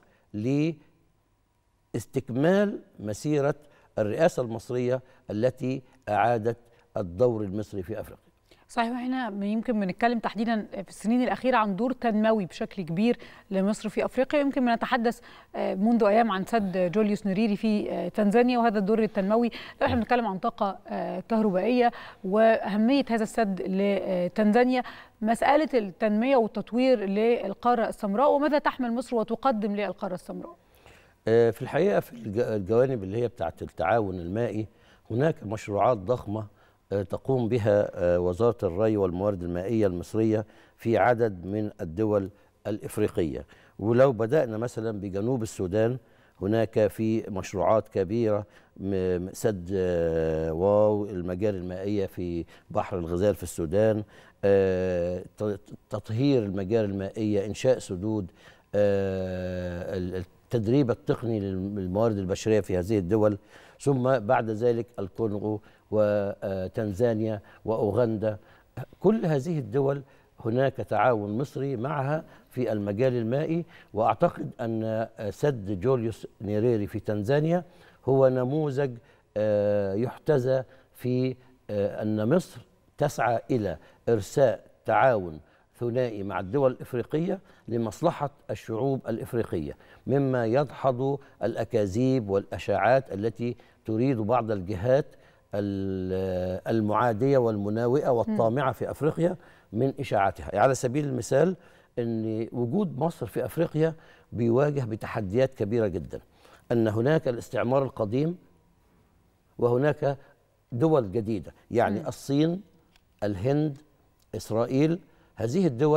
لاستكمال مسيره الرئاسه المصريه التي اعادت الدور المصري في افريقيا. صحيح واحنا يمكن بنتكلم تحديدا في السنين الاخيره عن دور تنموي بشكل كبير لمصر في افريقيا يمكن بنتحدث آه، منذ ايام عن سد جوليوس نيريري في آه، تنزانيا وهذا الدور التنموي لو احنا بنتكلم عن طاقه آه، كهربائيه واهميه هذا السد لتنزانيا مساله التنميه والتطوير للقاره السمراء وماذا تحمل مصر وتقدم للقاره السمراء آه، في الحقيقه في الج- الجوانب اللي هي بتاعت التعاون المائي هناك مشروعات ضخمه آه، تقوم بها آه، وزاره الري والموارد المائيه المصريه في عدد من الدول الافريقيه ولو بدانا مثلا بجنوب السودان هناك في مشروعات كبيره م- م- سد آه، واو المجاري المائيه في بحر الغزال في السودان آه، ت- تطهير المجاري المائيه انشاء سدود آه، ال- التدريب التقني للموارد البشريه في هذه الدول ثم بعد ذلك الكونغو وتنزانيا واوغندا كل هذه الدول هناك تعاون مصري معها في المجال المائي واعتقد ان سد جوليوس نيريري في تنزانيا هو نموذج آه، يحتذى في آه، ان مصر تسعى الى ارساء تعاون ثنائي مع الدول الافريقيه لمصلحه الشعوب الافريقيه مما يدحض الاكاذيب والاشاعات التي تريد بعض الجهات ال- المعاديه والمناوئه والطامعه في افريقيا من اشاعاتها على سبيل المثال ان وجود مصر في افريقيا بيواجه بتحديات كبيره جدا ان هناك الاستعمار القديم وهناك دول جديده يعني مم. الصين الهند اسرائيل هذه الدول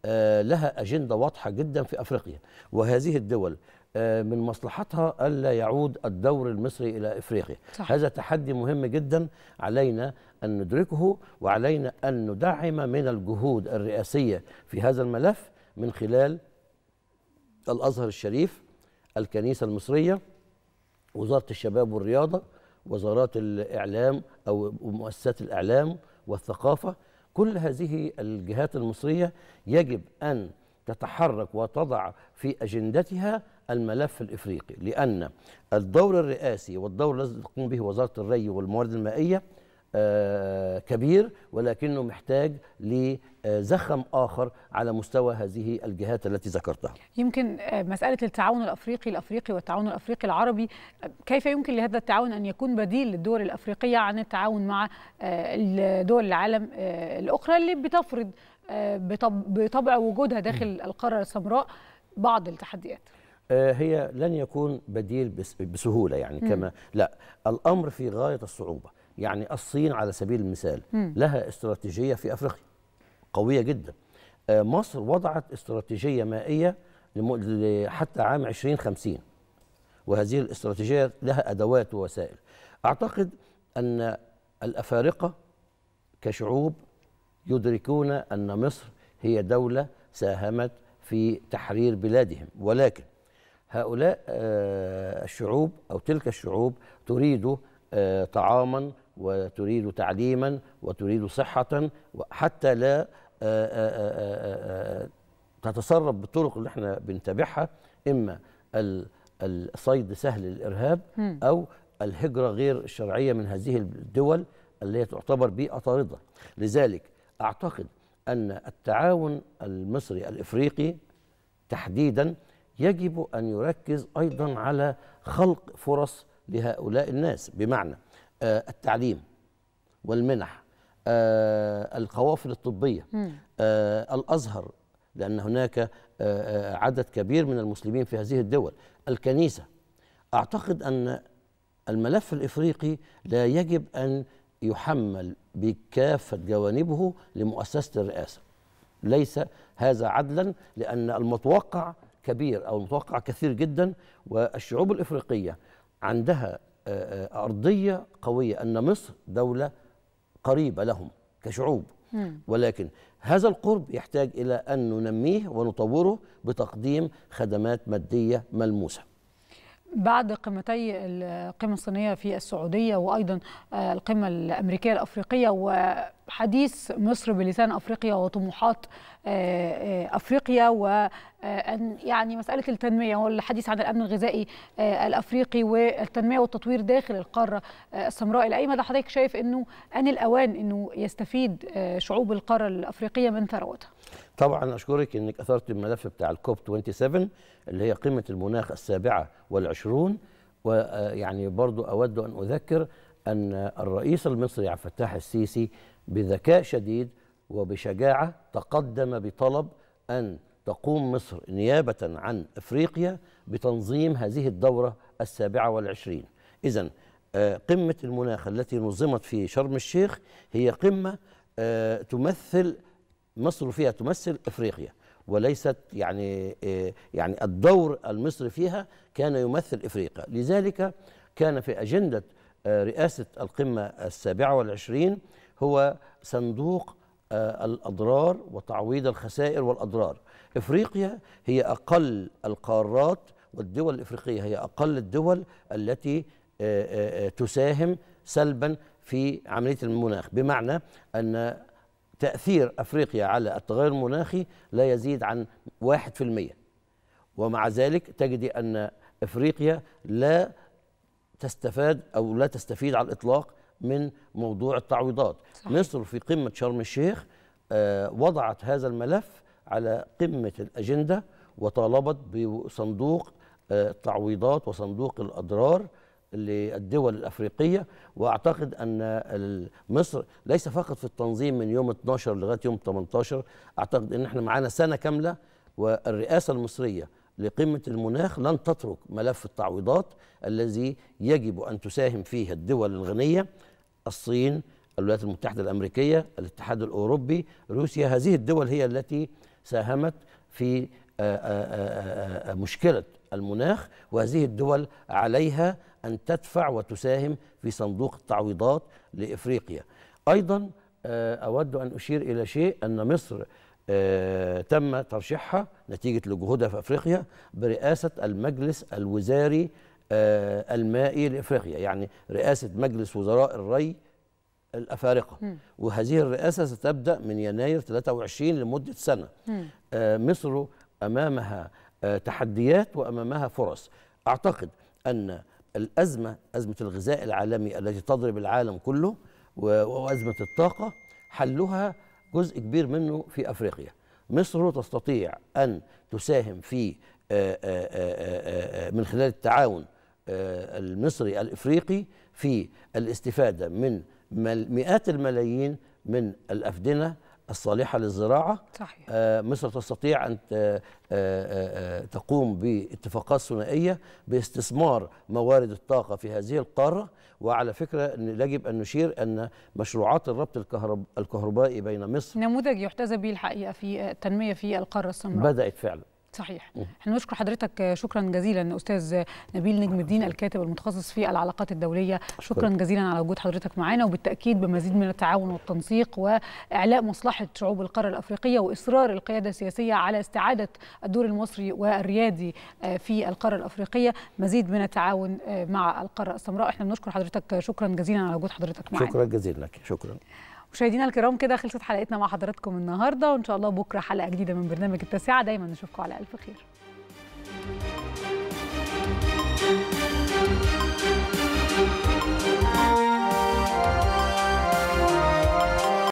آه، لها أجندة واضحة جدا في أفريقيا وهذه الدول آه، من مصلحتها ألا يعود الدور المصري إلى إفريقيا صح. هذا تحدي مهم جدا علينا أن ندركه وعلينا أن ندعم من الجهود الرئاسية في هذا الملف من خلال الأزهر الشريف الكنيسة المصرية وزارة الشباب والرياضة وزارات الإعلام أو مؤسسات الإعلام والثقافة كل هذه الجهات المصرية يجب أن تتحرك وتضع في أجندتها الملف الإفريقي لأن الدور الرئاسي والدور الذي تقوم به وزارة الري والموارد المائية آه، كبير ولكنه محتاج لزخم آخر على مستوى هذه الجهات التي ذكرتها يمكن آه، مسألة التعاون الأفريقي الأفريقي والتعاون الأفريقي العربي آه، كيف يمكن لهذا التعاون أن يكون بديل للدول الأفريقية عن التعاون مع آه، دول العالم آه، الأخرى اللي بتفرض آه، بطب- بطبع وجودها داخل القارة السمراء بعض التحديات آه، هي لن يكون بديل بس- بسهولة يعني مم. كما لا الأمر في غاية الصعوبة يعني الصين على سبيل المثال مم. لها استراتيجية في أفريقيا قوية جدا آه، مصر وضعت استراتيجية مائية لم- ل- حتى عام 2050 وهذه الاستراتيجية لها أدوات ووسائل أعتقد أن الأفارقة كشعوب يدركون أن مصر هي دولة ساهمت في تحرير بلادهم ولكن هؤلاء آه، الشعوب أو تلك الشعوب تريد آه، طعاما وتريد تعليما وتريد صحة حتى لا آه، آه، آه، آه، تتصرف بالطرق اللي احنا بنتابعها إما ال- الصيد سهل للإرهاب مم. أو الهجرة غير الشرعية من هذه الدول اللي هي تعتبر بيئة طاردة لذلك أعتقد أن التعاون المصري الإفريقي تحديدا يجب أن يركز أيضا على خلق فرص لهؤلاء الناس بمعنى آه، التعليم والمنح آه، القوافل الطبية مم. آه، الأزهر لأن هناك آه، آه، عدد كبير من المسلمين في هذه الدول الكنيسة أعتقد أن الملف الإفريقي لا يجب أن يحمل بكافة جوانبه لمؤسسة الرئاسة ليس هذا عدلا لأن المتوقع كبير أو المتوقع كثير جدا والشعوب الإفريقية عندها آه، آه، أرضية قوية أن مصر دولة قريبة لهم كشعوب مم. ولكن هذا القرب يحتاج إلى أن ننميه ونطوره بتقديم خدمات مادية ملموسة بعد قمتي القمة الصينية في السعودية وأيضا آه، القمة الأمريكية الأفريقية وحديث مصر بلسان أفريقيا وطموحات آه، آه، أفريقيا وأن يعني مسألة التنمية والحديث عن الأمن الغذائي آه، الأفريقي والتنمية والتطوير داخل القارة آه، السمراء إلى أي مدى حضرتك شايف أنه أن الأوان أنه يستفيد آه، شعوب القارة الأفريقية من ثروتها طبعا أشكرك أنك أثرت الملف بتاع الكوب 27 اللي هي قمة المناخ السابعة والعشرون ويعني برضو أود أن أذكر أن الرئيس المصري عبد الفتاح السيسي بذكاء شديد وبشجاعة تقدم بطلب أن تقوم مصر نيابة عن إفريقيا بتنظيم هذه الدورة السابعة والعشرين إذا قمة المناخ التي نظمت في شرم الشيخ هي قمة آه، تمثل مصر فيها تمثل افريقيا وليست يعني آه، يعني الدور المصري فيها كان يمثل افريقيا لذلك كان في اجنده آه، رئاسه القمه السابعه والعشرين هو صندوق آه، الاضرار وتعويض الخسائر والاضرار افريقيا هي اقل القارات والدول الافريقيه هي اقل الدول التي آه، آه، آه، تساهم سلبا في عمليه المناخ بمعنى ان تأثير أفريقيا على التغير المناخي لا يزيد عن واحد في المية ومع ذلك تجد أن أفريقيا لا تستفاد أو لا تستفيد على الإطلاق من موضوع التعويضات صحيح. مصر في قمة شرم الشيخ آه، وضعت هذا الملف على قمة الأجندة وطالبت بصندوق آه، التعويضات وصندوق الأضرار للدول الافريقيه واعتقد ان مصر ليس فقط في التنظيم من يوم 12 لغايه يوم 18 اعتقد ان احنا معانا سنه كامله والرئاسه المصريه لقمه المناخ لن تترك ملف التعويضات الذي يجب ان تساهم فيه الدول الغنيه الصين الولايات المتحده الامريكيه الاتحاد الاوروبي روسيا هذه الدول هي التي ساهمت في آه، آه، آه، آه، مشكله المناخ وهذه الدول عليها ان تدفع وتساهم في صندوق التعويضات لافريقيا. ايضا آه، اود ان اشير الى شيء ان مصر آه، تم ترشيحها نتيجه لجهودها في افريقيا برئاسه المجلس الوزاري آه، المائي لافريقيا، يعني رئاسه مجلس وزراء الري الافارقه مم. وهذه الرئاسه ستبدا من يناير 23 لمده سنه. مم. آه، مصر امامها آه، تحديات وامامها فرص اعتقد ان الازمه ازمه الغذاء العالمي التي تضرب العالم كله و- وازمه الطاقه حلها جزء كبير منه في افريقيا مصر تستطيع ان تساهم في آه، آه، آه، آه، من خلال التعاون آه، المصري الافريقي في الاستفاده من مل- مئات الملايين من الافدنه الصالحه للزراعه صحيح آه، مصر تستطيع ان ت- آه، آه، آه، تقوم باتفاقات ثنائيه باستثمار موارد الطاقه في هذه القاره وعلى فكره ان يجب ان نشير ان مشروعات الربط الكهرب الكهربائي بين مصر نموذج يحتذى به الحقيقه في التنميه في القاره السمراء بدات فعلا صحيح احنا نشكر حضرتك شكرا جزيلا استاذ نبيل نجم الدين الكاتب المتخصص في العلاقات الدوليه شكرا جزيلا على وجود حضرتك معنا وبالتاكيد بمزيد من التعاون والتنسيق واعلاء مصلحه شعوب القاره الافريقيه واصرار القياده السياسيه على استعاده الدور المصري والريادي آه، في القاره الافريقيه مزيد من التعاون آه، مع القاره السمراء احنا بنشكر حضرتك شكرا جزيلا على وجود حضرتك معنا شكرا جزيلا لك شكرا مشاهدينا الكرام كده خلصت حلقتنا مع حضراتكم النهارده وان شاء الله بكره حلقه جديده من برنامج التاسعه دايما نشوفكم على الف خير